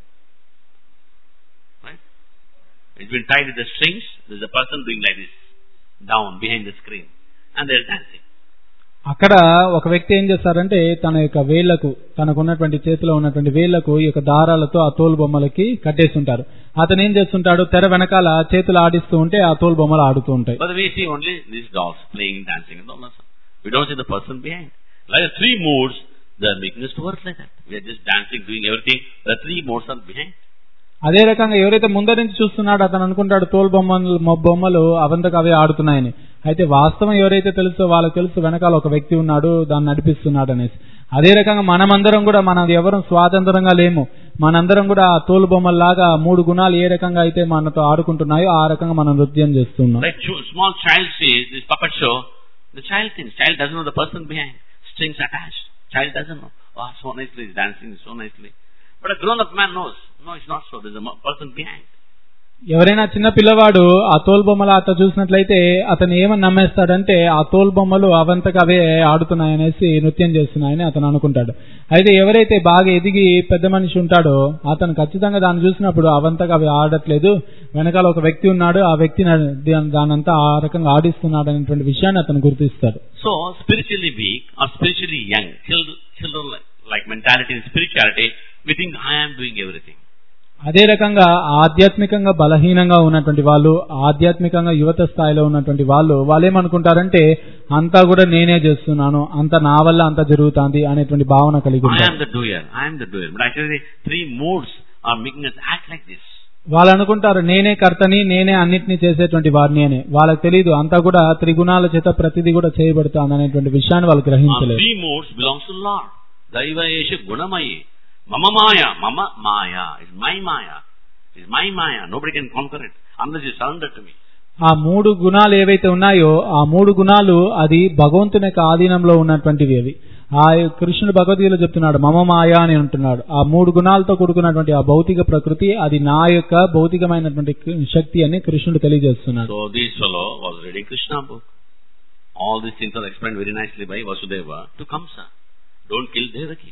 Right? It's been tied with the strings. There's a person doing like this, down behind the screen. And they're dancing. అక్కడ ఒక వ్యక్తి ఏం చేస్తారంటే తన యొక్క వేళ్లకు తనకున్నటువంటి చేతిలో ఉన్నటువంటి వేళ్లకు ఈ యొక్క దారాలతో ఆ తోలు బొమ్మలకి కట్టేస్తుంటారు అతను ఏం చేస్తుంటాడు తెర వెనకాల చేతులు ఆడిస్తూ ఉంటే ఆ తోలు బొమ్మలు ఆడుతూ ఉంటాయి But we see only these dolls playing, dancing and all that. stuff. We don't see the person behind. Like the three modes, they're making us to work like that. We are just dancing, doing everything. The three modes are behind. అదే రకంగా ఎవరైతే ముందర నుంచి చూస్తున్నాడో అతను అనుకుంటాడు తోలు బొమ్మలు మొ- బొమ్మలు అవంతకు అవే ఆడుతున్నాయని అయితే వాస్తవం ఎవరైతే తెలుసో వాళ్ళకి తెలుసు వెనకాల ఒక వ్యక్తి ఉన్నాడు దాన్ని నడిపిస్తున్నాడు అనేసి అదే రకంగా మనమందరం కూడా మనం ఎవరం స్వాతంత్రంగా లేము మనందరం కూడా ఆ తోలు బొమ్మల్లాగా మూడు గుణాలు ఏ రకంగా అయితే మనతో ఆడుకుంటున్నాయో ఆ రకంగా మనం నృత్యం చేస్తున్నాం Like ch- small child sees this puppet show, the child thinks, child doesn't know the person behind. Strings attached. Child doesn't know. Oh, so nicely, he's dancing so nicely. But a grown-up man knows. No, it's not so. There's a mo- person behind. ఎవరైనా చిన్న పిల్లవాడు ఆ తోలు బొమ్మల ఆట చూసినట్లయితే అతను ఏమని నమ్మేస్తాడంటే ఆ తోలు బొమ్మలు అవంతకు అవే ఆడుతున్నాయనేసి నృత్యం చేస్తున్నాయని అతను అనుకుంటాడు అయితే ఎవరైతే బాగా ఎదిగి పెద్ద మనిషి ఉంటాడో అతను ఖచ్చితంగా దాన్ని చూసినప్పుడు అవంతకు అవి ఆడట్లేదు వెనకాల ఒక వ్యక్తి ఉన్నాడు ఆ వ్యక్తి దానంతా ఆ రకంగా ఆడిస్తున్నాడు అనేటువంటి విషయాన్ని అతను గుర్తిస్తాడు So, spiritually weak or spiritually young, children, children like, like mentality and spirituality, we think I am doing everything. అదే రకంగా ఆధ్యాత్మికంగా బలహీనంగా ఉన్నటువంటి వాళ్ళు ఆధ్యాత్మికంగా యువత స్థాయిలో ఉన్నటువంటి వాళ్ళు వాళ్ళు ఏమనుకుంటారంటే అంతా కూడా నేనే చేస్తున్నాను అంత నా వల్ల అంత జరుగుతుంది అనేటువంటి భావన కలిగి I ఉంటారు am the doer. I am the doer. But actually, three modes are making us act like this. వాళ్ళు అనుకుంటారు నేనే కర్తని నేనే అన్నిటినీ చేసేటువంటి వారిని అని వాళ్ళకి తెలియదు అంతా కూడా త్రిగుణాల చేత ప్రతిదీ కూడా చేయబడుతుంది అనేటువంటి విషయాన్ని వాళ్ళు Our గ్రహించలేదు three modes belongs to Lord. Daivayesha Gunamayi. Mama Maya. Mama Maya. It's my Maya. It's my Maya. Nobody can conquer it unless you surrender to me. ఆ మూడు గుణాలు ఏవైతే ఉన్నాయో ఆ మూడు గుణాలు అది భగవంతుని యొక్క ఆధీనంలో ఉన్నటువంటివి అవి ఆ కృష్ణుడు భగవద్గీతలో చెప్తున్నాడు మమ మాయ అని అంటున్నాడు ఆ మూడు గుణాలతో కూడుకున్నటువంటి ఆ భౌతిక ప్రకృతి అది నా యొక్క భౌతికమైనటువంటి శక్తి అని కృష్ణుడు తెలియజేస్తున్నాడు So this fellow was reading Krishna book. All these things are explained very nicely by Vasudeva to Kamsa. Don't kill Devaki.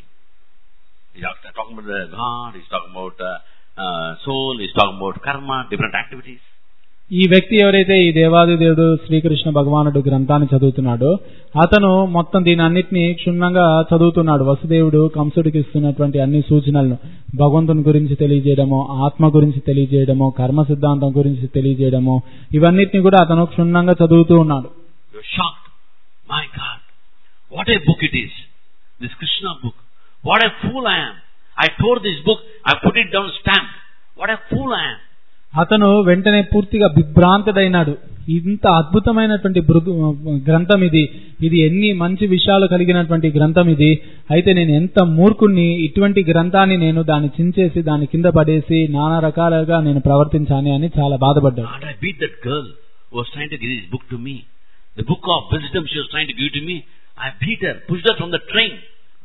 He's talking about the God, he's talking about uh, uh, soul, he's talking about karma, different activities. ఈ వ్యక్తి ఎవరైతే ఈ దేవాది దేవుడు శ్రీకృష్ణ భగవానుడు గ్రంథాన్ని చదువుతున్నాడో అతను మొత్తం దీని అన్నిటినీ క్షుణ్ణంగా చదువుతున్నాడు వసుదేవుడు కంసుడికి ఇస్తున్నటువంటి అన్ని సూచనలను భగవంతుని గురించి తెలియజేయడము ఆత్మ గురించి తెలియజేయడము కర్మ సిద్ధాంతం గురించి తెలియజేయడము ఇవన్నిటిని కూడా అతను క్షుణ్ణంగా చదువుతూ ఉన్నాడు You're shocked. My God, what a book it is. This Krishna book. What a fool I am. I tore this book, I put it down stamp. What a fool I am. అతను వెంటనే పూర్తిగా విభ్రాంతుడైనాడు ఇంత అద్భుతమైనటువంటి బృదు గ్రంథం ఇది ఇది ఎన్ని మంచి విషయాలు కలిగినటువంటి గ్రంథం ఇది అయితే నేను ఎంత మూర్ఖుణ్ణి ఇటువంటి గ్రంథాన్ని నేను దాన్ని చించేసి దాని కింద పడేసి నానా రకాలుగా నేను ప్రవర్తించాను అని చాలా బాధపడ్డాడు God, I beat that girl who was trying to give this book to me. The book of wisdom she was trying to give to me. I beat her, pushed her from the train.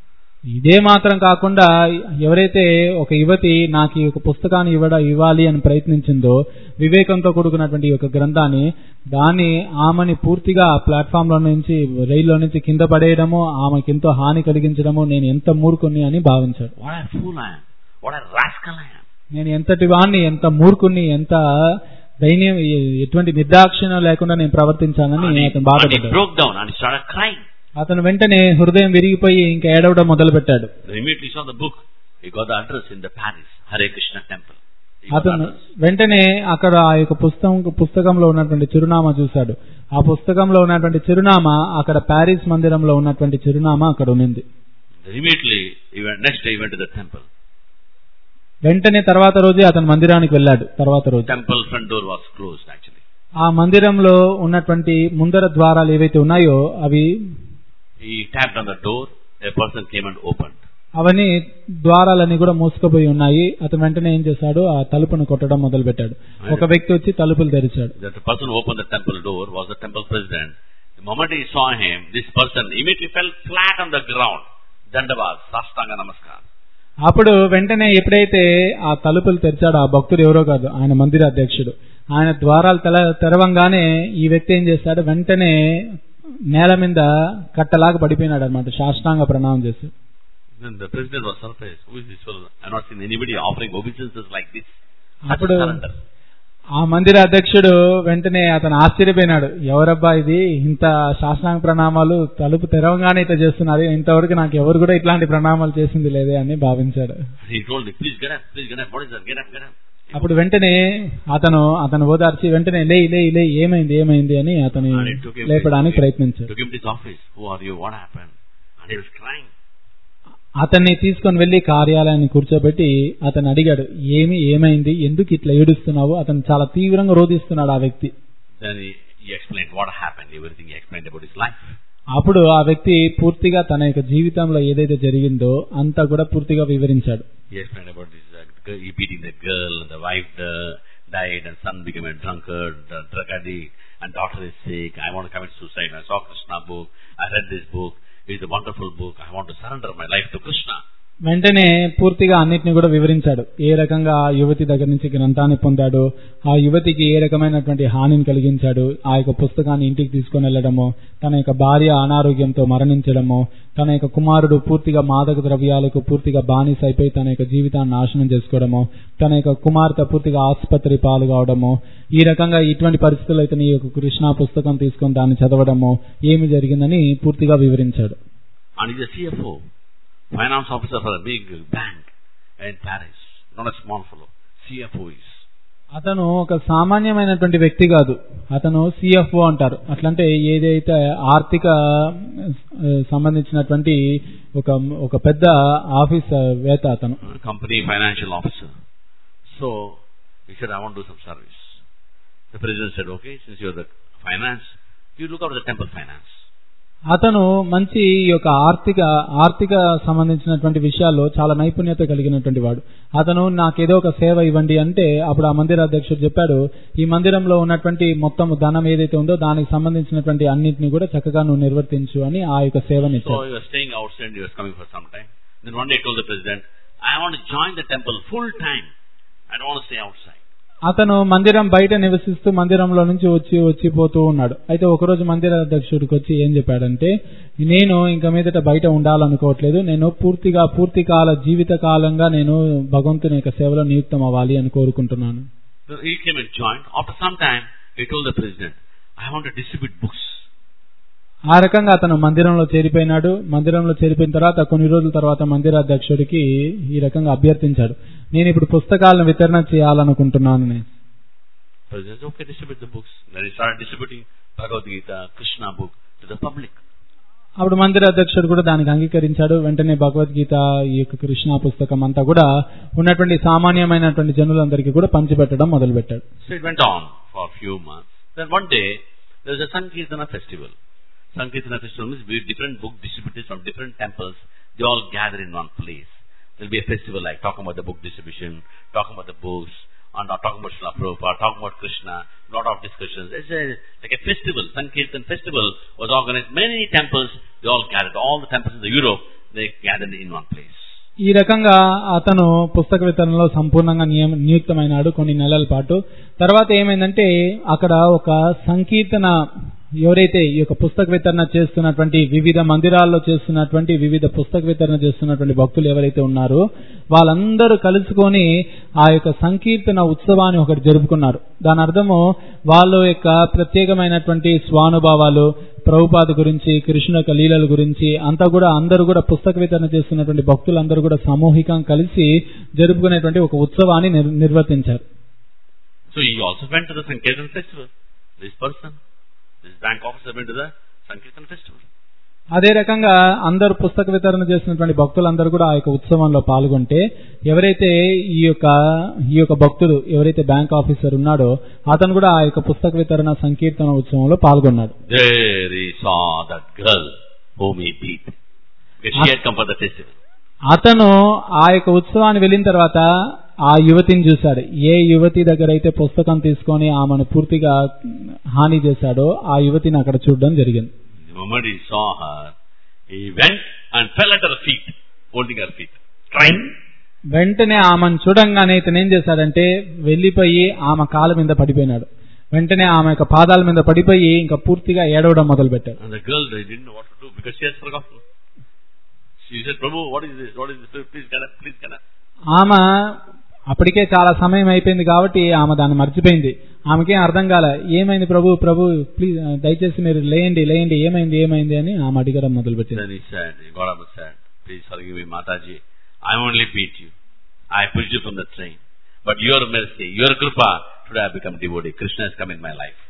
ఇదే మాత్రం కాకుండా ఎవరైతే ఒక యువతి నాకు ఈ ఒక పుస్తకాన్ని ఇవ్వడ ఇవ్వాలి అని ప్రయత్నించిందో వివేకంతో కూడుకున్నటువంటి ఈ యొక్క గ్రంథాన్ని దాన్ని ఆమెని పూర్తిగా ఆ ప్లాట్ఫామ్ లో నుంచి రైల్లో నుంచి కింద పడేయడము ఆమెకి ఎంతో హాని కలిగించడము నేను ఎంత మూర్ఖుని అని భావించాడు What a fool I am. What a rascal I am. నేను ఎంతటి వాణ్ణి ఎంత మూర్ఖుని ఎంత దైన్యం ఎటువంటి నిర్దాక్షిణ లేకుండా నేను ప్రవర్తించానని And he, అతను and he బాధపడ్డాడు broke down and he started crying. అతను వెంటనే హృదయం విరిగిపోయి ఇంకా ఏడవడం మొదలు పెట్టాడు Then immediately saw the book. He got the address in the Paris Hare Krishna temple. He got the అతను address. వెంటనే అక్కడ ఆ యొక్క పుస్తకం పుస్తకంలో ఉన్నటువంటి చిరునామా చూశాడు ఆ పుస్తకంలో ఉన్నటువంటి చిరునామా అక్కడ ప్యారిస్ మందిరంలో ఉన్నటువంటి చిరునామా అక్కడ ఉన్నింది Then immediately, he went, next day he went to the temple. వెంటనే తర్వాత రోజే అతను మందిరానికి వెళ్ళాడు తర్వాత రోజు Temple front door was closed actually. ఆ మందిరంలో ఉన్నటువంటి ముందర ద్వారాలు ఏవైతే ఉన్నాయో అవి He tapped on the door. A person came and opened. అవన్నీ ద్వారాలన్నీ కూడా మూసుకుపోయి ఉన్నాయి అతను వెంటనే ఏం చేశాడు ఆ తలుపును కొట్టడం మొదలు పెట్టాడు ఒక వ్యక్తి వచ్చి తలుపులు తెరిచాడు That the person who opened the temple door was the temple president. The moment he saw him, this person immediately fell flat on the ground. Dandavad, Sastanga Namaskar. అప్పుడు వెంటనే ఎప్పుడైతే ఆ తలుపులు తెరిచాడో ఆ భక్తుడు ఎవరో కాదు ఆయన మందిర అధ్యక్షుడు ఆయన ద్వారాలు తెల తెరవంగానే ఈ వ్యక్తి ఏం చేశాడు వెంటనే నేల మీద కట్టలాగా పడిపోయినాడు అనమాట సాష్టాంగ ప్రణామం చేసి Then the president was surprised. Who is this fellow? I have not seen anybody offering obeisances like this. Such a అప్పుడు surrender. ఆ మందిర అధ్యక్షుడు వెంటనే అతను ఆశ్చర్యపోయినాడు ఎవరబ్బా ఇది ఇంత శాసనాంగ ప్రణామాలు తలుపు తెరవంగానే ఇట్లా చేస్తున్నారు ఇంతవరకు నాకు ఎవరు కూడా ఇట్లాంటి ప్రణామాలు చేసింది లేదే అని భావించాడు He told me, please get up, please get up. What is that? Get up, get up. అప్పుడు వెంటనే అతను అతను ఓదార్చి వెంటనే లే లే లే ఏమైంది ఏమైంది అని అతని And he took him, లేపడానికి to, ప్రయత్నించాడు took him to his office. Who are you? What happened? And he was crying. అతన్ని తీసుకొని వెళ్లి కార్యాలయాన్ని కూర్చోబెట్టి అతను అడిగాడు ఏమి ఏమైంది ఎందుకు ఇట్లా ఏడుస్తున్నావు అతను చాలా తీవ్రంగా రోధిస్తున్నాడు ఆ వ్యక్తి Then he, he explained what happened, everything he explained about his life. అప్పుడు ఆ వ్యక్తి పూర్తిగా తన యొక్క జీవితంలో ఏదైతే జరిగిందో అంతా కూడా పూర్తిగా వివరించాడు He explained about this, uh, girl, he beating the girl, and the wife uh, died, and son became a drunkard, uh, drug addict, and daughter is sick. I want to commit suicide. I saw Krishna book. I read this book. It's a wonderful book. I want to surrender my life to Krishna. వెంటనే పూర్తిగా అన్నిటిని కూడా వివరించాడు ఏ రకంగా ఆ యువతి దగ్గర నుంచి గ్రంథాన్ని పొందాడు ఆ యువతికి ఏ రకమైనటువంటి హానిని కలిగించాడు ఆ యొక్క పుస్తకాన్ని ఇంటికి తీసుకొని వెళ్లడము తన యొక్క భార్య అనారోగ్యంతో మరణించడము తన యొక్క కుమారుడు పూర్తిగా మాదక ద్రవ్యాలకు పూర్తిగా బానిస అయిపోయి తన యొక్క జీవితాన్ని నాశనం చేసుకోవడము తన యొక్క కుమార్తె పూర్తిగా ఆసుపత్రి పాలు కావడము ఈ రకంగా ఇటువంటి పరిస్థితుల్లో అయితే ఈ యొక్క కృష్ణ పుస్తకం తీసుకొని దాన్ని చదవడము ఏమి జరిగిందని పూర్తిగా వివరించాడు And he's a CFO, finance officer for a big bank in Paris. Not a small fellow. CFO is. అతను ఒక సామాన్యమైనటువంటి వ్యక్తి కాదు అతను సిఎఫ్ఓ అంటారు అట్లంటే ఏదైతే ఆర్థిక ఆ, సంబంధించినటువంటి ఒక ఒక పెద్ద ఆఫీస్ వేత్త అతను uh, company financial officer. So he said, I want to do some service. The president said, okay, since you're the finance, you look after the temple finance. అతను మంచి ఈ యొక్క ఆర్థిక ఆర్థిక సంబంధించినటువంటి విషయాల్లో చాలా నైపుణ్యత కలిగినటువంటి వాడు అతను నాకేదో ఒక సేవ ఇవ్వండి అంటే అప్పుడు ఆ మందిర అధ్యక్షుడు చెప్పాడు ఈ మందిరంలో ఉన్నటువంటి మొత్తం ధనం ఏదైతే ఉందో దానికి సంబంధించినటువంటి అన్నింటినీ కూడా చక్కగా నువ్వు నిర్వర్తించు అని ఆ యొక్క సేవని So he was staying outside, he was coming for some time. Then one day he told the president, I want to join the temple full time. I don't want to stay outside. అతను మందిరం బయట నివసిస్తూ మందిరంలో నుంచి వచ్చి వచ్చిపోతూ ఉన్నాడు అయితే ఒకరోజు మందిర అధ్యక్షుడికి వచ్చి ఏం చెప్పాడంటే నేను ఇంకా మీదట బయట ఉండాలనుకోవట్లేదు నేను పూర్తిగా పూర్తి కాల జీవిత కాలంగా నేను భగవంతుని యొక్క సేవలో నియుక్తం అవ్వాలి అని కోరుకుంటున్నాను So he came and joined. After some time, he told the president, I want to distribute books. ఆ రకంగా అతను మందిరంలో చేరిపోయినాడు మందిరంలో చేరిపోయిన తర్వాత కొన్ని రోజుల తర్వాత మందిర అధ్యక్షుడికి ఈ రకంగా అభ్యర్థించాడు నేను ఇప్పుడు పుస్తకాలను వితరణ చేయాలనుకుంటున్నాను నేను President said, okay, distribute the books. Then he started distributing Bhagavad Gita, Krishna book to the public. అప్పుడు మందిర అధ్యక్షుడు కూడా దానికి అంగీకరించాడు వెంటనే భగవద్గీత ఈ యొక్క కృష్ణ పుస్తకం అంతా కూడా ఉన్నటువంటి సామాన్యమైనటువంటి జనులందరికీ కూడా పంచిపెట్టడం మొదలుపెట్టాడు So it went on for a few months. Then one day, there was a Sankirtana festival. Sankirtana festival means with different book distributors from different temples, they all gather in one place. There'll be a festival like talking about the book distribution, talking about the books, and not talking about Srila Prabhupada, talking about Krishna, lot of discussions. It's a, like a festival. Sankirtan festival was organized. Many temples, they all gathered. All the temples in the Europe, they gathered in one place. ఈ రకంగా అతను పుస్తక వితరణలో సంపూర్ణంగా నియమ నియుక్తమైనాడు కొన్ని నెలల పాటు తర్వాత ఏమైందంటే అక్కడ ఒక సంకీర్తన ఎవరైతే ఈ యొక్క పుస్తక వితరణ చేస్తున్నటువంటి వివిధ మందిరాల్లో చేస్తున్నటువంటి వివిధ పుస్తక వితరణ చేస్తున్నటువంటి భక్తులు ఎవరైతే ఉన్నారో వాళ్ళందరూ కలుసుకొని ఆ యొక్క సంకీర్తన ఉత్సవాన్ని ఒకటి జరుపుకున్నారు దాని అర్థము వాళ్ళ యొక్క ప్రత్యేకమైనటువంటి స్వానుభావాలు ప్రభుపాద గురించి కృష్ణ యొక్క లీలల గురించి అంతా కూడా అందరూ కూడా పుస్తక వితరణ చేస్తున్నటువంటి భక్తులందరూ కూడా సమూహికంగా కలిసి జరుపుకునేటువంటి ఒక ఉత్సవాన్ని నిర్- నిర్వర్తించారు So he also went to the Sankirtan festival. This person, this bank officer went to the Sankirtan festival. అదే రకంగా అందరు పుస్తక వితరణ చేసినటువంటి భక్తులందరూ కూడా ఆ యొక్క ఉత్సవంలో పాల్గొంటే ఎవరైతే ఈ యొక్క ఈ యొక్క భక్తుడు ఎవరైతే బ్యాంక్ ఆఫీసర్ ఉన్నాడో అతను కూడా ఆ యొక్క పుస్తక వితరణ సంకీర్తన ఉత్సవంలో పాల్గొన్నాడు There he saw that girl whom he beat. Because she had come for the festival. అతను ఆ యొక్క ఉత్సవాన్ని వెళ్ళిన తర్వాత ఆ యువతిని చూశాడు ఏ యువతి దగ్గర అయితే పుస్తకం తీసుకొని ఆమెను పూర్తిగా హాని చేశాడో ఆ యువతిని అక్కడ చూడడం జరిగింది The moment he saw her, he went and fell at her feet, holding her feet, crying. వెంటనే ఆమెను చూడంగానే ఇతను ఏం చేశాడంటే వెళ్లిపోయి ఆమె కాళ్ళ మీద పడిపోయినాడు వెంటనే ఆమె యొక్క పాదాల మీద పడిపోయి ఇంకా పూర్తిగా ఏడవడం మొదలు పెట్టాడు And the girl, they didn't know what to do because she has forgotten. She said, Prabhu, what is this? What is this? Please get up, please get up. ఆమె అప్పటికే చాలా సమయం అయిపోయింది కాబట్టి ఆమె దాన్ని మర్చిపోయింది ఆమెకేం అర్థం కాల ఏమైంది ప్రభు ప్రభు ప్లీజ్ దయచేసి మీరు లేయండి లేయండి ఏమైంది ఏమైంది అని ఆమె అడిగడం మొదలుపెట్టింది Then he said, he got up and said, please forgive me, Mataji. I only beat you. I pushed you from the train. But your mercy, your kripa, today I have become devotee. Krishna has come in my life.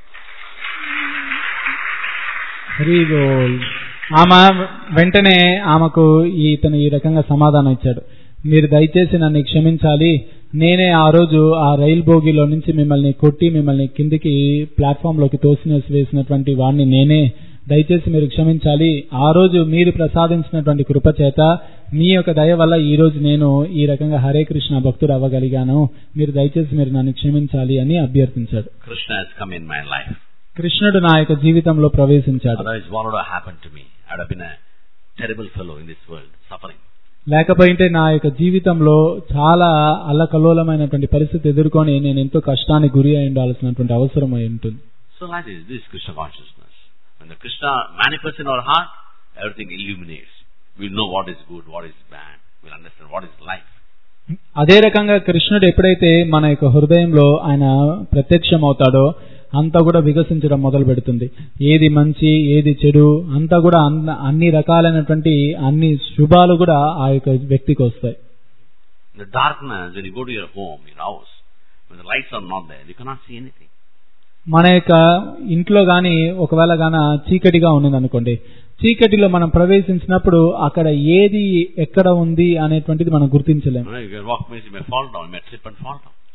Hari బోల్ ఆమె వెంటనే ఆమెకు ఇతను ఈ రకంగా సమాధానం ఇచ్చాడు మీరు దయచేసి నన్ను క్షమించాలి నేనే ఆ రోజు ఆ రైలు బోగిలో నుంచి మిమ్మల్ని కొట్టి మిమ్మల్ని కిందికి ప్లాట్ఫామ్ లోకి తోసిన వేసినటువంటి వాడిని నేనే దయచేసి మీరు క్షమించాలి ఆ రోజు మీరు ప్రసాదించినటువంటి కృప చేత మీ యొక్క దయ వల్ల ఈ రోజు నేను ఈ రకంగా హరే కృష్ణ భక్తుడు అవ్వగలిగాను మీరు దయచేసి మీరు నన్ను క్షమించాలి అని అభ్యర్థించాడు Krishna has come in my life. కృష్ణుడు నా యొక్క జీవితంలో ప్రవేశించాడు Otherwise, what would have happened to me? I would have been a terrible fellow in this world, suffering. లేకపోయింటే నా యొక్క జీవితంలో చాలా అల్లకల్లోలమైనటువంటి పరిస్థితి ఎదుర్కొని నేను ఎంతో కష్టానికి గురి అయి ఉండాల్సినటువంటి అవసరం అయి ఉంటుంది So like this, this is Krishna consciousness. When the Krishna manifests in our heart, everything illuminates. We'll know what is good, what is bad. We'll understand what is life. అదే రకంగా కృష్ణుడు ఎప్పుడైతే మన యొక్క హృదయంలో ఆయన ప్రత్యక్షం అవుతాడో అంతా కూడా వికసించడం మొదలు పెడుతుంది ఏది మంచి ఏది చెడు అంతా కూడా అన్న- అన్ని రకాలైనటువంటి అన్ని శుభాలు కూడా ఆ యొక్క వ్యక్తికి వస్తాయి In the darkness, when you go to your home, your house, when the lights are not there, you cannot see anything. మన యొక్క ఇంట్లో గాని ఒకవేళ గాన చీకటిగా ఉన్నది అనుకోండి చీకటిలో మనం ప్రవేశించినప్పుడు అక్కడ ఏది ఎక్కడ ఉంది అనేటువంటిది మనం గుర్తించలేం You, know, you can walk, means you may fall down, you may slip and fall down.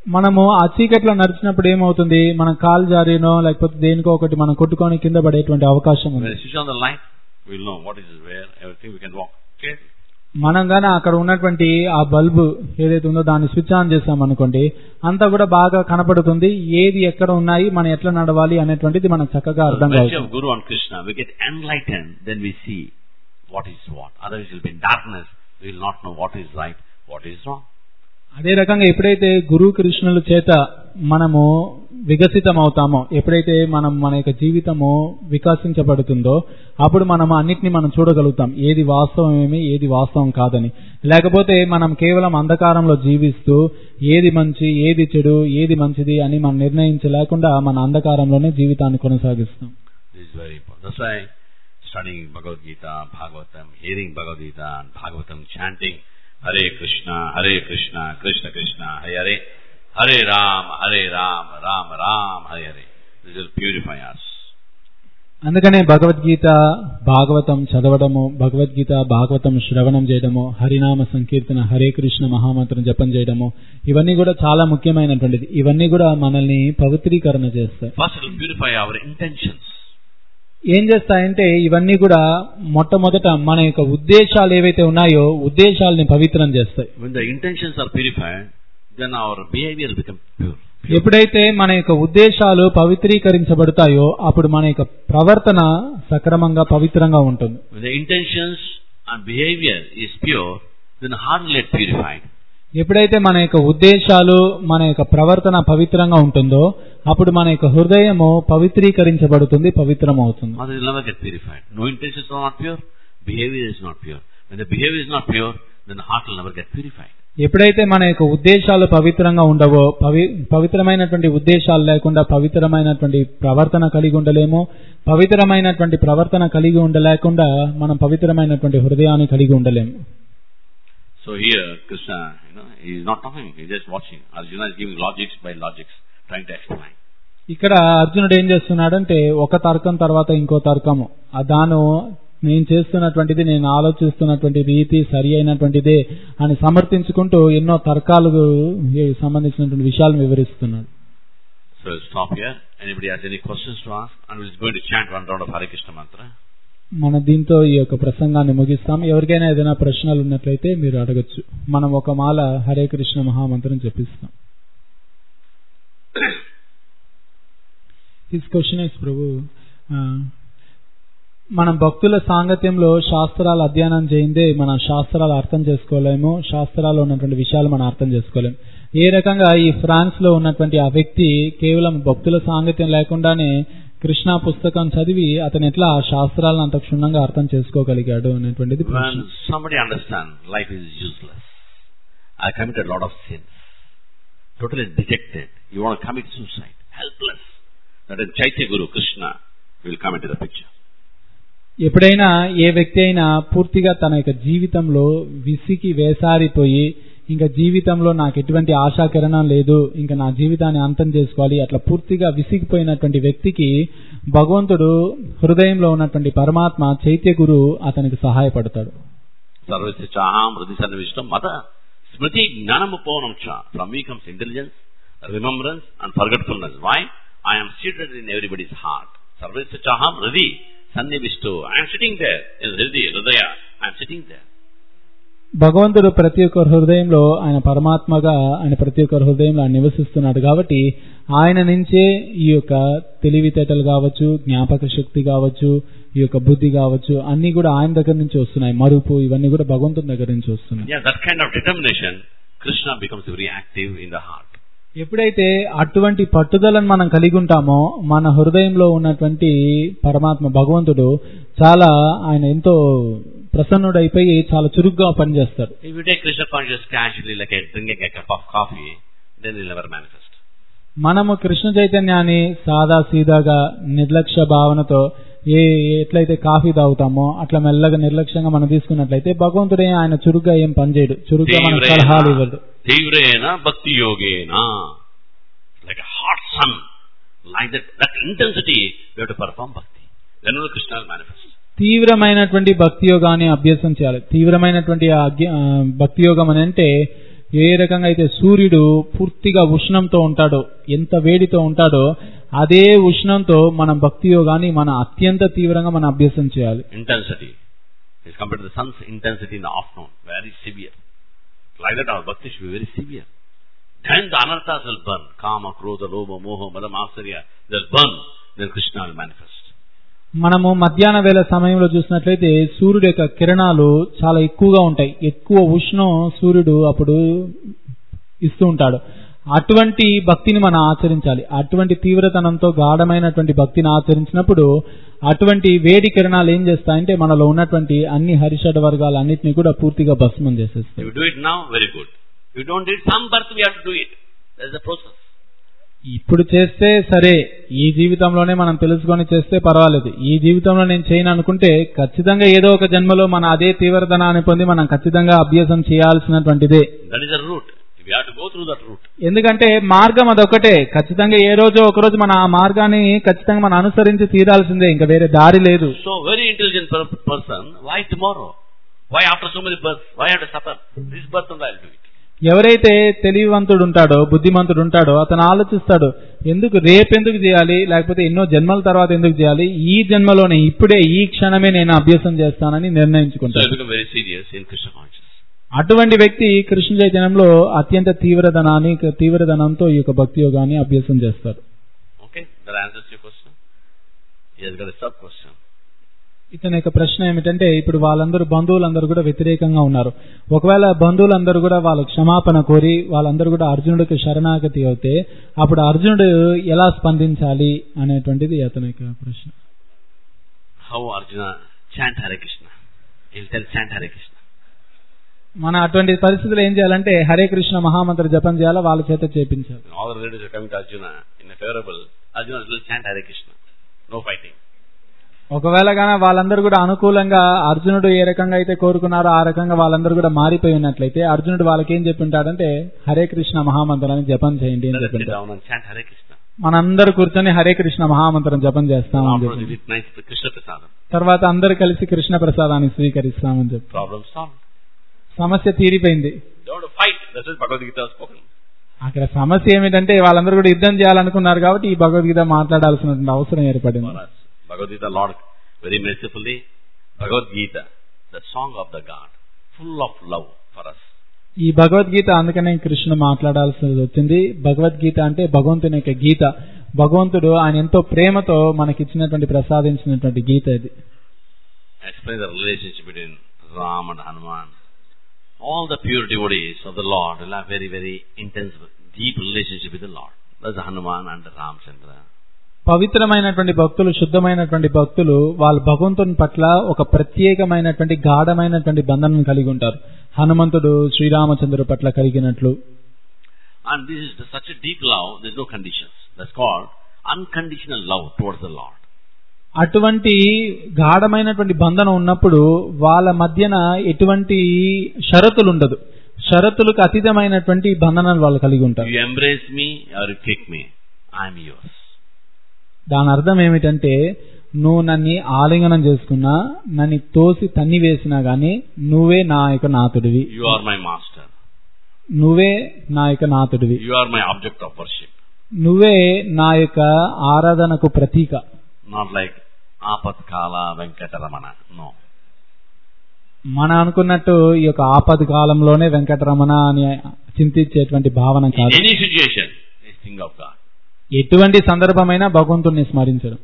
మనము ఆ చీకట్లో నడిచినప్పుడు ఏమవుతుంది మనం కాలు జారినో లేకపోతే దేనికో ఒకటి మనం కొట్టుకొని కింద పడేటువంటి అవకాశం When ఉంది I switch on the light, we'll know what is where, everything we can walk. Okay? మనం గానీ అక్కడ ఉన్నటువంటి ఆ బల్బు ఏదైతే ఉందో దాన్ని స్విచ్ ఆన్ చేసాం అనుకోండి అంతా కూడా బాగా కనపడుతుంది ఏది ఎక్కడ ఉన్నాయి మనం ఎట్లా నడవాలి అనేటువంటిది మనకు చక్కగా So, అర్థం mercy కావచ్చు of Guru and Krishna, we get enlightened, then we see what is what. Otherwise we'll be in darkness, we will not know what is right, what is wrong. అదే రకంగా ఎప్పుడైతే గురు కృష్ణుల చేత మనము వికసితం అవుతామో ఎప్పుడైతే మనం మన యొక్క జీవితము వికసించబడుతుందో అప్పుడు మనం అన్నిటిని మనం చూడగలుగుతాం ఏది వాస్తవం ఏమి ఏది వాస్తవం కాదని లేకపోతే మనం కేవలం అంధకారంలో జీవిస్తూ ఏది మంచి ఏది చెడు ఏది మంచిది అని మనం నిర్ణయించలేకుండా మన అంధకారంలోనే జీవితాన్ని కొనసాగిస్తాం This is very important. That's why studying Bhagavad Gita, Bhagavatam, hearing Bhagavad Gita and Bhagavatam, chanting Hare Krishna, Hare Krishna, Krishna Krishna, Hare Hare, Hare Ram, Hare Ram, Ram Ram, Hare Hare. This will purify us. అందుకనే భగవద్గీత భాగవతం చదవడము భగవద్గీత భాగవతం శ్రవణం చేయడము హరినామ సంకీర్తన హరే కృష్ణ మహామంత్రం జపం చేయడము ఇవన్నీ కూడా చాలా ముఖ్యమైనటువంటిది ఇవన్నీ కూడా మనల్ని పవిత్రీకరణ చేస్తాయి First it will purify our intentions. ఏం చేస్తాయంటే ఇవన్నీ కూడా మొట్టమొదట మన యొక్క ఉద్దేశాలు ఏవైతే ఉన్నాయో ఉద్దేశాలని పవిత్రం చేస్తాయి When the intentions are purified, then our behavior will become pure. ఎప్పుడైతే మన యొక్క ఉద్దేశాలు పవిత్రీకరించబడతాయో అప్పుడు మన యొక్క ప్రవర్తన సక్రమంగా పవిత్రంగా ఉంటుంది When the intentions and behavior is pure, then heart will get purified. ఎప్పుడైతే మన యొక్క ఉద్దేశాలు మన యొక్క ప్రవర్తన పవిత్రంగా ఉంటుందో అప్పుడు మన యొక్క హృదయము పవిత్రీకరించబడుతుంది పవిత్రమవుతుంది Otherwise it will never get purified. No intentions are not pure, behavior is not pure. When the behavior is not pure, then the heart will never get purified. ఎప్పుడైతే మన యొక్క ఉద్దేశాలు పవిత్రంగా ఉండవో పవి పవిత్రమైనటువంటి ఉద్దేశాలు లేకుండా పవిత్రమైనటువంటి ప్రవర్తన కలిగి ఉండలేము పవిత్రమైనటువంటి ప్రవర్తన కలిగి ఉండలేకుండా మనం పవిత్రమైనటువంటి హృదయాన్ని కలిగి ఉండలేము So here, Krishna, you know, he is not talking, he is just watching. Arjuna is giving logics by logics, trying to explain. ఇక్కడ అర్జునుడు ఏం చేస్తున్నాడంటే ఒక తర్కం తర్వాత ఇంకో తర్కము ఆ దాను నేను చేస్తున్నటువంటిది నేను ఆలోచిస్తున్నటువంటి రీతి సరి అయినటువంటిదే అని సమర్థించుకుంటూ ఎన్నో తర్కాలకు సంబంధించినటువంటి విషయాలను వివరిస్తున్నాడు So we'll stop here. Anybody has any questions to ask? And we're going to chant one round of Hare Krishna mantra. మన దీంతో ఈ యొక్క ప్రసంగాన్ని ముగిస్తాం ఎవరికైనా ఏదైనా ప్రశ్నలు ఉన్నట్లయితే మీరు అడగచ్చు మనం ఒక మాల హరే కృష్ణ మహామంత్రం చెప్పిస్తాం హిస్ క్వశ్చన్ ఇస్ ప్రభు ఆ, మనం భక్తుల సాంగత్యంలో శాస్త్రాలు అధ్యయనం చేయిందే మన శాస్త్రాలు అర్థం చేసుకోలేము శాస్త్రాల్లో ఉన్నటువంటి విషయాలు మనం అర్థం చేసుకోలేము ఏ రకంగా ఈ ఫ్రాన్స్ లో ఉన్నటువంటి ఆ వ్యక్తి కేవలం భక్తుల సాంగత్యం లేకుండానే కృష్ణ పుస్తకం చదివి అతను ఎట్లా ఆ శాస్త్రాలను అంత క్షుణ్ణంగా అర్థం చేసుకోగలిగాడు అనేటువంటిది ప్రశ్న When somebody understands life is useless, I committed a lot of sins, totally dejected, you want to commit suicide, helpless, that is Chaitya Guru Krishna will come into the picture. ఎప్పుడైనా ఏ వ్యక్తి అయినా పూర్తిగా తన యొక్క జీవితంలో విసికి వేసారిపోయి ఇంకా జీవితంలో నాకు ఎటువంటి ఆశాకిరణం లేదు ఇంకా నా జీవితాన్ని అంతం చేసుకోవాలి అట్లా పూర్తిగా విసిగిపోయినటువంటి వ్యక్తికి భగవంతుడు హృదయంలో ఉన్నటువంటి పరమాత్మ చైత్య గురు అతనికి సహాయపడతాడు Sarvasya chaham hridhi sarvishtam mata smriti gnanamuponam cha. From me comes intelligence, remembrance and forgetfulness. Why? I am seated in everybody's heart. Sarvasya chaham hridhi sannivishto. I am sitting there in hridhi, hridaya. I am sitting there. భగవంతుడు ప్రతి ఒక్కరి హృదయంలో ఆయన పరమాత్మగా ఆయన ప్రతి ఒక్కరి హృదయంలో ఆయన నివసిస్తున్నాడు కాబట్టి ఆయన నుంచే ఈ యొక్క తెలివితేటలు కావచ్చు జ్ఞాపక శక్తి కావచ్చు ఈ యొక్క బుద్ధి కావచ్చు అన్ని కూడా ఆయన దగ్గర నుంచి వస్తున్నాయి మరుపు ఇవన్నీ కూడా భగవంతుని దగ్గర నుంచి వస్తున్నాయి Yeah, that kind of determination, Krishna becomes very active in the heart. ఎప్పుడైతే అటువంటి పట్టుదలను మనం కలిగి ఉంటామో మన హృదయంలో ఉన్నటువంటి పరమాత్మ భగవంతుడు చాలా ఆయన ఎంతో ప్రసన్నుడైపోయి చాలా చురుగ్గా పనిచేస్తాడు If you take Krishna consciousness casually like a drinking a cup of coffee, then it will never manifest. మనము కృష్ణ చైతన్యాన్ని సాదా సీదాగా నిర్లక్ష్య భావనతో ఏ ఎట్లయితే కాఫీ తాగుతామో అట్లా మెల్లగా నిర్లక్ష్యంగా మనం తీసుకున్నట్లయితే భగవంతుడే ఆయన చురుగ్గా ఏం పనిచేయడు చురుగ్గా మనకు సలహాలు ఇవ్వడు Tivrena bhakti yogena. Like a hot sun. Like that, that intensity, we have to perform bhakti. Then only Krishna will manifest. తీవ్రమైనటువంటి భక్తి యోగాన్ని అభ్యసం చేయాలి తీవ్రమైనటువంటి ఆ అజ్ఞ- ఆ భక్తి యోగం అని అంటే ఏ రకంగా అయితే సూర్యుడు పూర్తిగా ఉష్ణంతో ఉంటాడో ఎంత వేడితో ఉంటాడో అదే ఉష్ణంతో మనం భక్తి యోగాన్ని మన అత్యంత తీవ్రంగా మనం అభ్యాసం చేయాలి Intensity is compared to the sun's intensity in the afternoon. Very severe. Like that, our bhakti should be very severe. Then the anarthas will burn. Kama, Krodha, Lobha, Moha, Madam, Asarya. They'll burn. Then Krishna will manifest. మనము మధ్యాహ్న వేళ సమయంలో చూసినట్లయితే సూర్యుడు యొక్క కిరణాలు చాలా ఎక్కువగా ఉంటాయి ఎక్కువ ఉష్ణం సూర్యుడు అప్పుడు ఇస్తూ ఉంటాడు అటువంటి భక్తిని మనం ఆచరించాలి అటువంటి తీవ్రతనంతో గాఢమైనటువంటి భక్తిని ఆచరించినప్పుడు అటువంటి వేడి కిరణాలు ఏం చేస్తాయంటే మనలో ఉన్నటువంటి అన్ని హరిషడ్ వర్గాలన్నింటినీ కూడా పూర్తిగా భస్మం If చేసేస్తాయి you do it now, very good. If you don't do it, some birth we have to do it. That's the process. ఇప్పుడు చేస్తే సరే ఈ జీవితంలోనే మనం తెలుసుకొని చేస్తే పర్వాలేదు ఈ జీవితంలో నేను చేయను అనుకుంటే ఖచ్చితంగా ఏదో ఒక జన్మలో మన అదే తీవ్రతనాన్ని పొంది మనం ఖచ్చితంగా అభ్యాసం చేయాల్సినటువంటిదే That is the route. We have to go through that route. ఎందుకంటే మార్గం అదొకటే ఖచ్చితంగా ఏ రోజో ఒక రోజు మన ఆ మార్గాన్ని ఖచ్చితంగా మనం అనుసరించి తీరాల్సిందే ఇంకా వేరే దారి లేదు So, very intelligent per- person, why tomorrow? Why after so many births? Why have to suffer? This birth only I'll do it. ఎవరైతే తెలివివంతుడు ఉంటాడో బుద్ధిమంతుడు ఉంటాడో అతను ఆలోచిస్తాడు ఎందుకు రేపెందుకు చేయాలి లేకపోతే ఎన్నో జన్మల తర్వాత ఎందుకు చేయాలి ఈ జన్మలోనే ఇప్పుడే ఈ క్షణమే నేను అభ్యాసం చేస్తానని So, I నిర్ణయించుకుంటాడు become very serious in Krishna consciousness. అటువంటి వ్యక్తి కృష్ణ చైతన్యంలో అత్యంత తీవ్రధనాన్ని తీవ్రధనంతో ఈ యొక్క భక్తి యోగాన్ని అభ్యాసం చేస్తారు Okay? That answers your question? He has got a sub question. ఇతని యొక్క ప్రశ్న ఏమిటంటే ఇప్పుడు వాళ్ళందరూ బంధువులందరూ కూడా వ్యతిరేకంగా ఉన్నారు ఒకవేళ బంధువులందరూ కూడా వాళ్ళ క్షమాపణ కోరి వాళ్ళందరూ కూడా అర్జునుడికి శరణాగతి అవుతే అప్పుడు అర్జునుడు ఎలా స్పందించాలి అనేటువంటిది అతని యొక్క ప్రశ్న How Arjuna chant Hare Krishna. He'll tell chant Hare Krishna. మన అటువంటి పరిస్థితులు ఏం చేయాలంటే హరే కృష్ణ మహామంత్ర జపం చేయాలా వాళ్ళ చేత చేపించాలి All the relatives are coming to Arjuna in a favorable. Arjuna will chant Hare Krishna. No fighting. ఒకవేళ గాన వాళ్ళందరూ కూడా అనుకూలంగా అర్జునుడు ఏ రకంగా అయితే కోరుకున్నారో ఆ రకంగా వాళ్ళందరూ కూడా మారిపోయి ఉన్నట్లయితే అర్జునుడు వాళ్ళకి ఏం చెప్పింటాడంటే హరే కృష్ణ మహామంత్రాన్ని జపం చేయండి అని Let us sit చెప్పింటాడు down and chant Hare Krishna. మనందరూ కూర్చొని హరే కృష్ణ మహామంత్రం జపం చేస్తామని Afterwards, చెప్పి we eat nice Krishna Prasadam. తర్వాత అందరూ కలిసి కృష్ణ ప్రసాదాన్ని స్వీకరిస్తామని చెప్పి Problem solved. సమస్య తీరిపోయింది Don't have to fight. That's what Bhagavad Gita has spoken. అక్కడ సమస్య ఏమిటంటే వాళ్ళందరూ కూడా యుద్ధం చేయాలనుకున్నారు కాబట్టి ఈ భగవద్గీత మాట్లాడాల్సినటువంటి అవసరం ఏర్పడింది for us. Bhagavad Gita, Lord, very mercifully, Bhagavad Gita, the song of the God, full of love for us. ఈ భగవద్గీత అందుకనే కృష్ణుడు మాట్లాడాల్సి వచ్చింది భగవద్గీత అంటే భగవంతుని యొక్క గీత భగవంతుడు ఆయన ఎంతో ప్రేమతో మనకిచ్చినటువంటి ప్రసాదించినటువంటి గీత ఇది Explain the relationship between Ram and Hanuman. All the pure devotees of the Lord will have very, very intense, deep relationship with the Lord. That's Hanuman and Ramchandra. పవిత్రమైనటువంటి భక్తులు శుద్ధమైనటువంటి భక్తులు వాళ్ళ భగవంతుని పట్ల ఒక ప్రత్యేకమైనటువంటి గాఢమైనటువంటి బంధనం కలిగి ఉంటారు హనుమంతుడు శ్రీరామచంద్రుడు పట్ల కలిగినట్లు And this is the, such a deep love, there's no conditions. That's called unconditional love towards the Lord. అటువంటి గాఢమైనటువంటి బంధనం ఉన్నప్పుడు వాళ్ళ మధ్యన ఎటువంటి షరతులు ఉండదు షరతులకు అతీతమైనటువంటి బంధనాలు వాళ్ళు కలిగి ఉంటారు You embrace me or you kick me, I'm yours. దాని అర్థం ఏమిటంటే నువ్వు నన్ను ఆలింగనం చేసుకున్నా నన్ను తోసి తన్ని వేసినా గాని నువ్వే నా యొక్క నాతుడివి You are my master. నువ్వే నా యొక్క నాతుడివి You are my object of worship. నువ్వే నా యొక్క ఆరాధనకు ప్రతీక Not like Apatkala Venkataramana. No. మన అనుకున్నట్టు ఈ యొక్క ఆపద కాలంలోనే వెంకటరమణ అని చింతించేటువంటి భావన In కాదు any situation, is thing of God. ఎటువంటి సందర్భమైనా భగవంతుణ్ణి స్మరించడం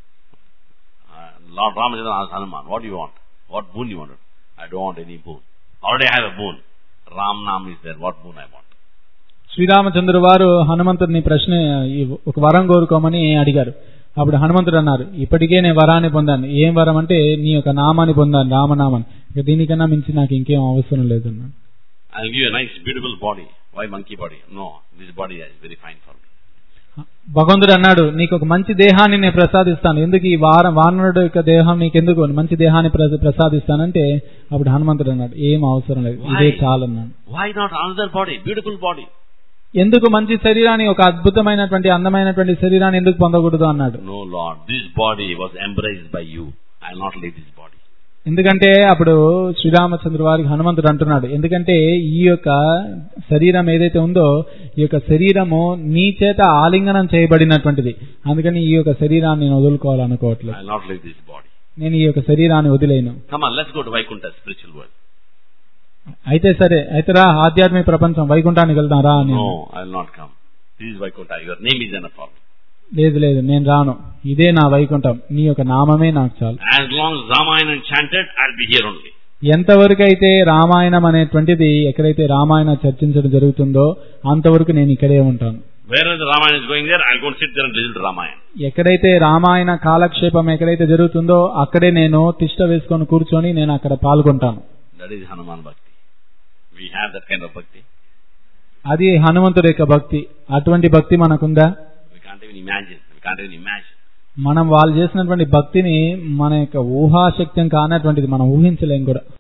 Uh, Lord Ramachandra asked Hanuman, what do you want? What boon you want? I don't want any boon. Already I have a boon. Ram Nam is there. What boon I want? శ్రీరామచంద్రుడు వారు హనుమంతుడిని ప్రశ్న ఈ ఒక వరం కోరుకోమని అడిగారు అప్పుడు హనుమంతుడు అన్నారు ఇప్పటికే నేను వరాన్ని పొందాను ఏం వరం అంటే నీ యొక్క నామాన్ని పొందాను రామనామాన్ని ఇక దీనికన్నా మించి నాకు ఇంకేం అవసరం లేదన్నాడు I'll give you a nice, beautiful body. Why monkey body? No, this body is very fine for me. భగవంతుడు అన్నాడు నీకు ఒక మంచి దేహాన్ని నేను ప్రసాదిస్తాను ఎందుకు ఈ వార వానరుడు యొక్క దేహం నీకెందుకు మంచి దేహాన్ని ప్ర- ప్రసాదిస్తానంటే అప్పుడు హనుమంతుడు అన్నాడు ఏం అవసరం లేదు ఇదే Why? చాలన్నాడు Why not another body? Beautiful body. ఎందుకు మంచి శరీరాన్ని ఒక అద్భుతమైనటువంటి అందమైనటువంటి శరీరాన్ని ఎందుకు పొందకూడదు అన్నాడు No, Lord. This body was embraced by you. I'll not leave this body. ఎందుకంటే అప్పుడు శ్రీరామచంద్ర వారికి హనుమంతుడు అంటున్నాడు ఎందుకంటే ఈ యొక్క శరీరం ఏదైతే ఉందో ఈ యొక్క శరీరము నీ చేత ఆలింగనం చేయబడినటువంటిది అందుకని ఈ యొక్క శరీరాన్ని నేను వదులుకోవాలనుకోవట్లేదు I'll not leave this body. నేను ఈ యొక్క శరీరాన్ని వదిలేను Come on, let's go to Vaikuntha, spiritual world. అయితే సరే అయితే రా ఆధ్యాత్మిక ప్రపంచం వైకుంఠానికి వెళ్దాం రా అని No, I'll not come. This is Vaikuntha. Your name is enough for me. లేదు లేదు నేను రాను ఇదే నా వైకుంఠం నీ యొక్క నామమే నాకు చాలు As long as Ramayana chanted, I'll be here only. ఎంతవరకు అయితే రామాయణం అనేటువంటిది ఎక్కడైతే రామాయణ చర్చించడం జరుగుతుందో అంతవరకు నేను ఇక్కడే ఉంటాను Wherever the Ramayana is going there, I'll go and sit there and listen to Ramayana. ఎక్కడైతే రామాయణ కాలక్షేపం ఎక్కడైతే జరుగుతుందో అక్కడే నేను తిష్ట వేసుకొని కూర్చొని నేను అక్కడ పాల్గొంటాను That is Hanuman Bhakti. We have that kind of Bhakti. అది హనుమంతుడి యొక్క భక్తి అటువంటి భక్తి మనకుందా We can't even imagine. We can't even imagine. మనం వాళ్ళు చేసినటువంటి భక్తిని మన యొక్క ఊహాశక్తం కానటువంటిది మనం ఊహించలేం కూడా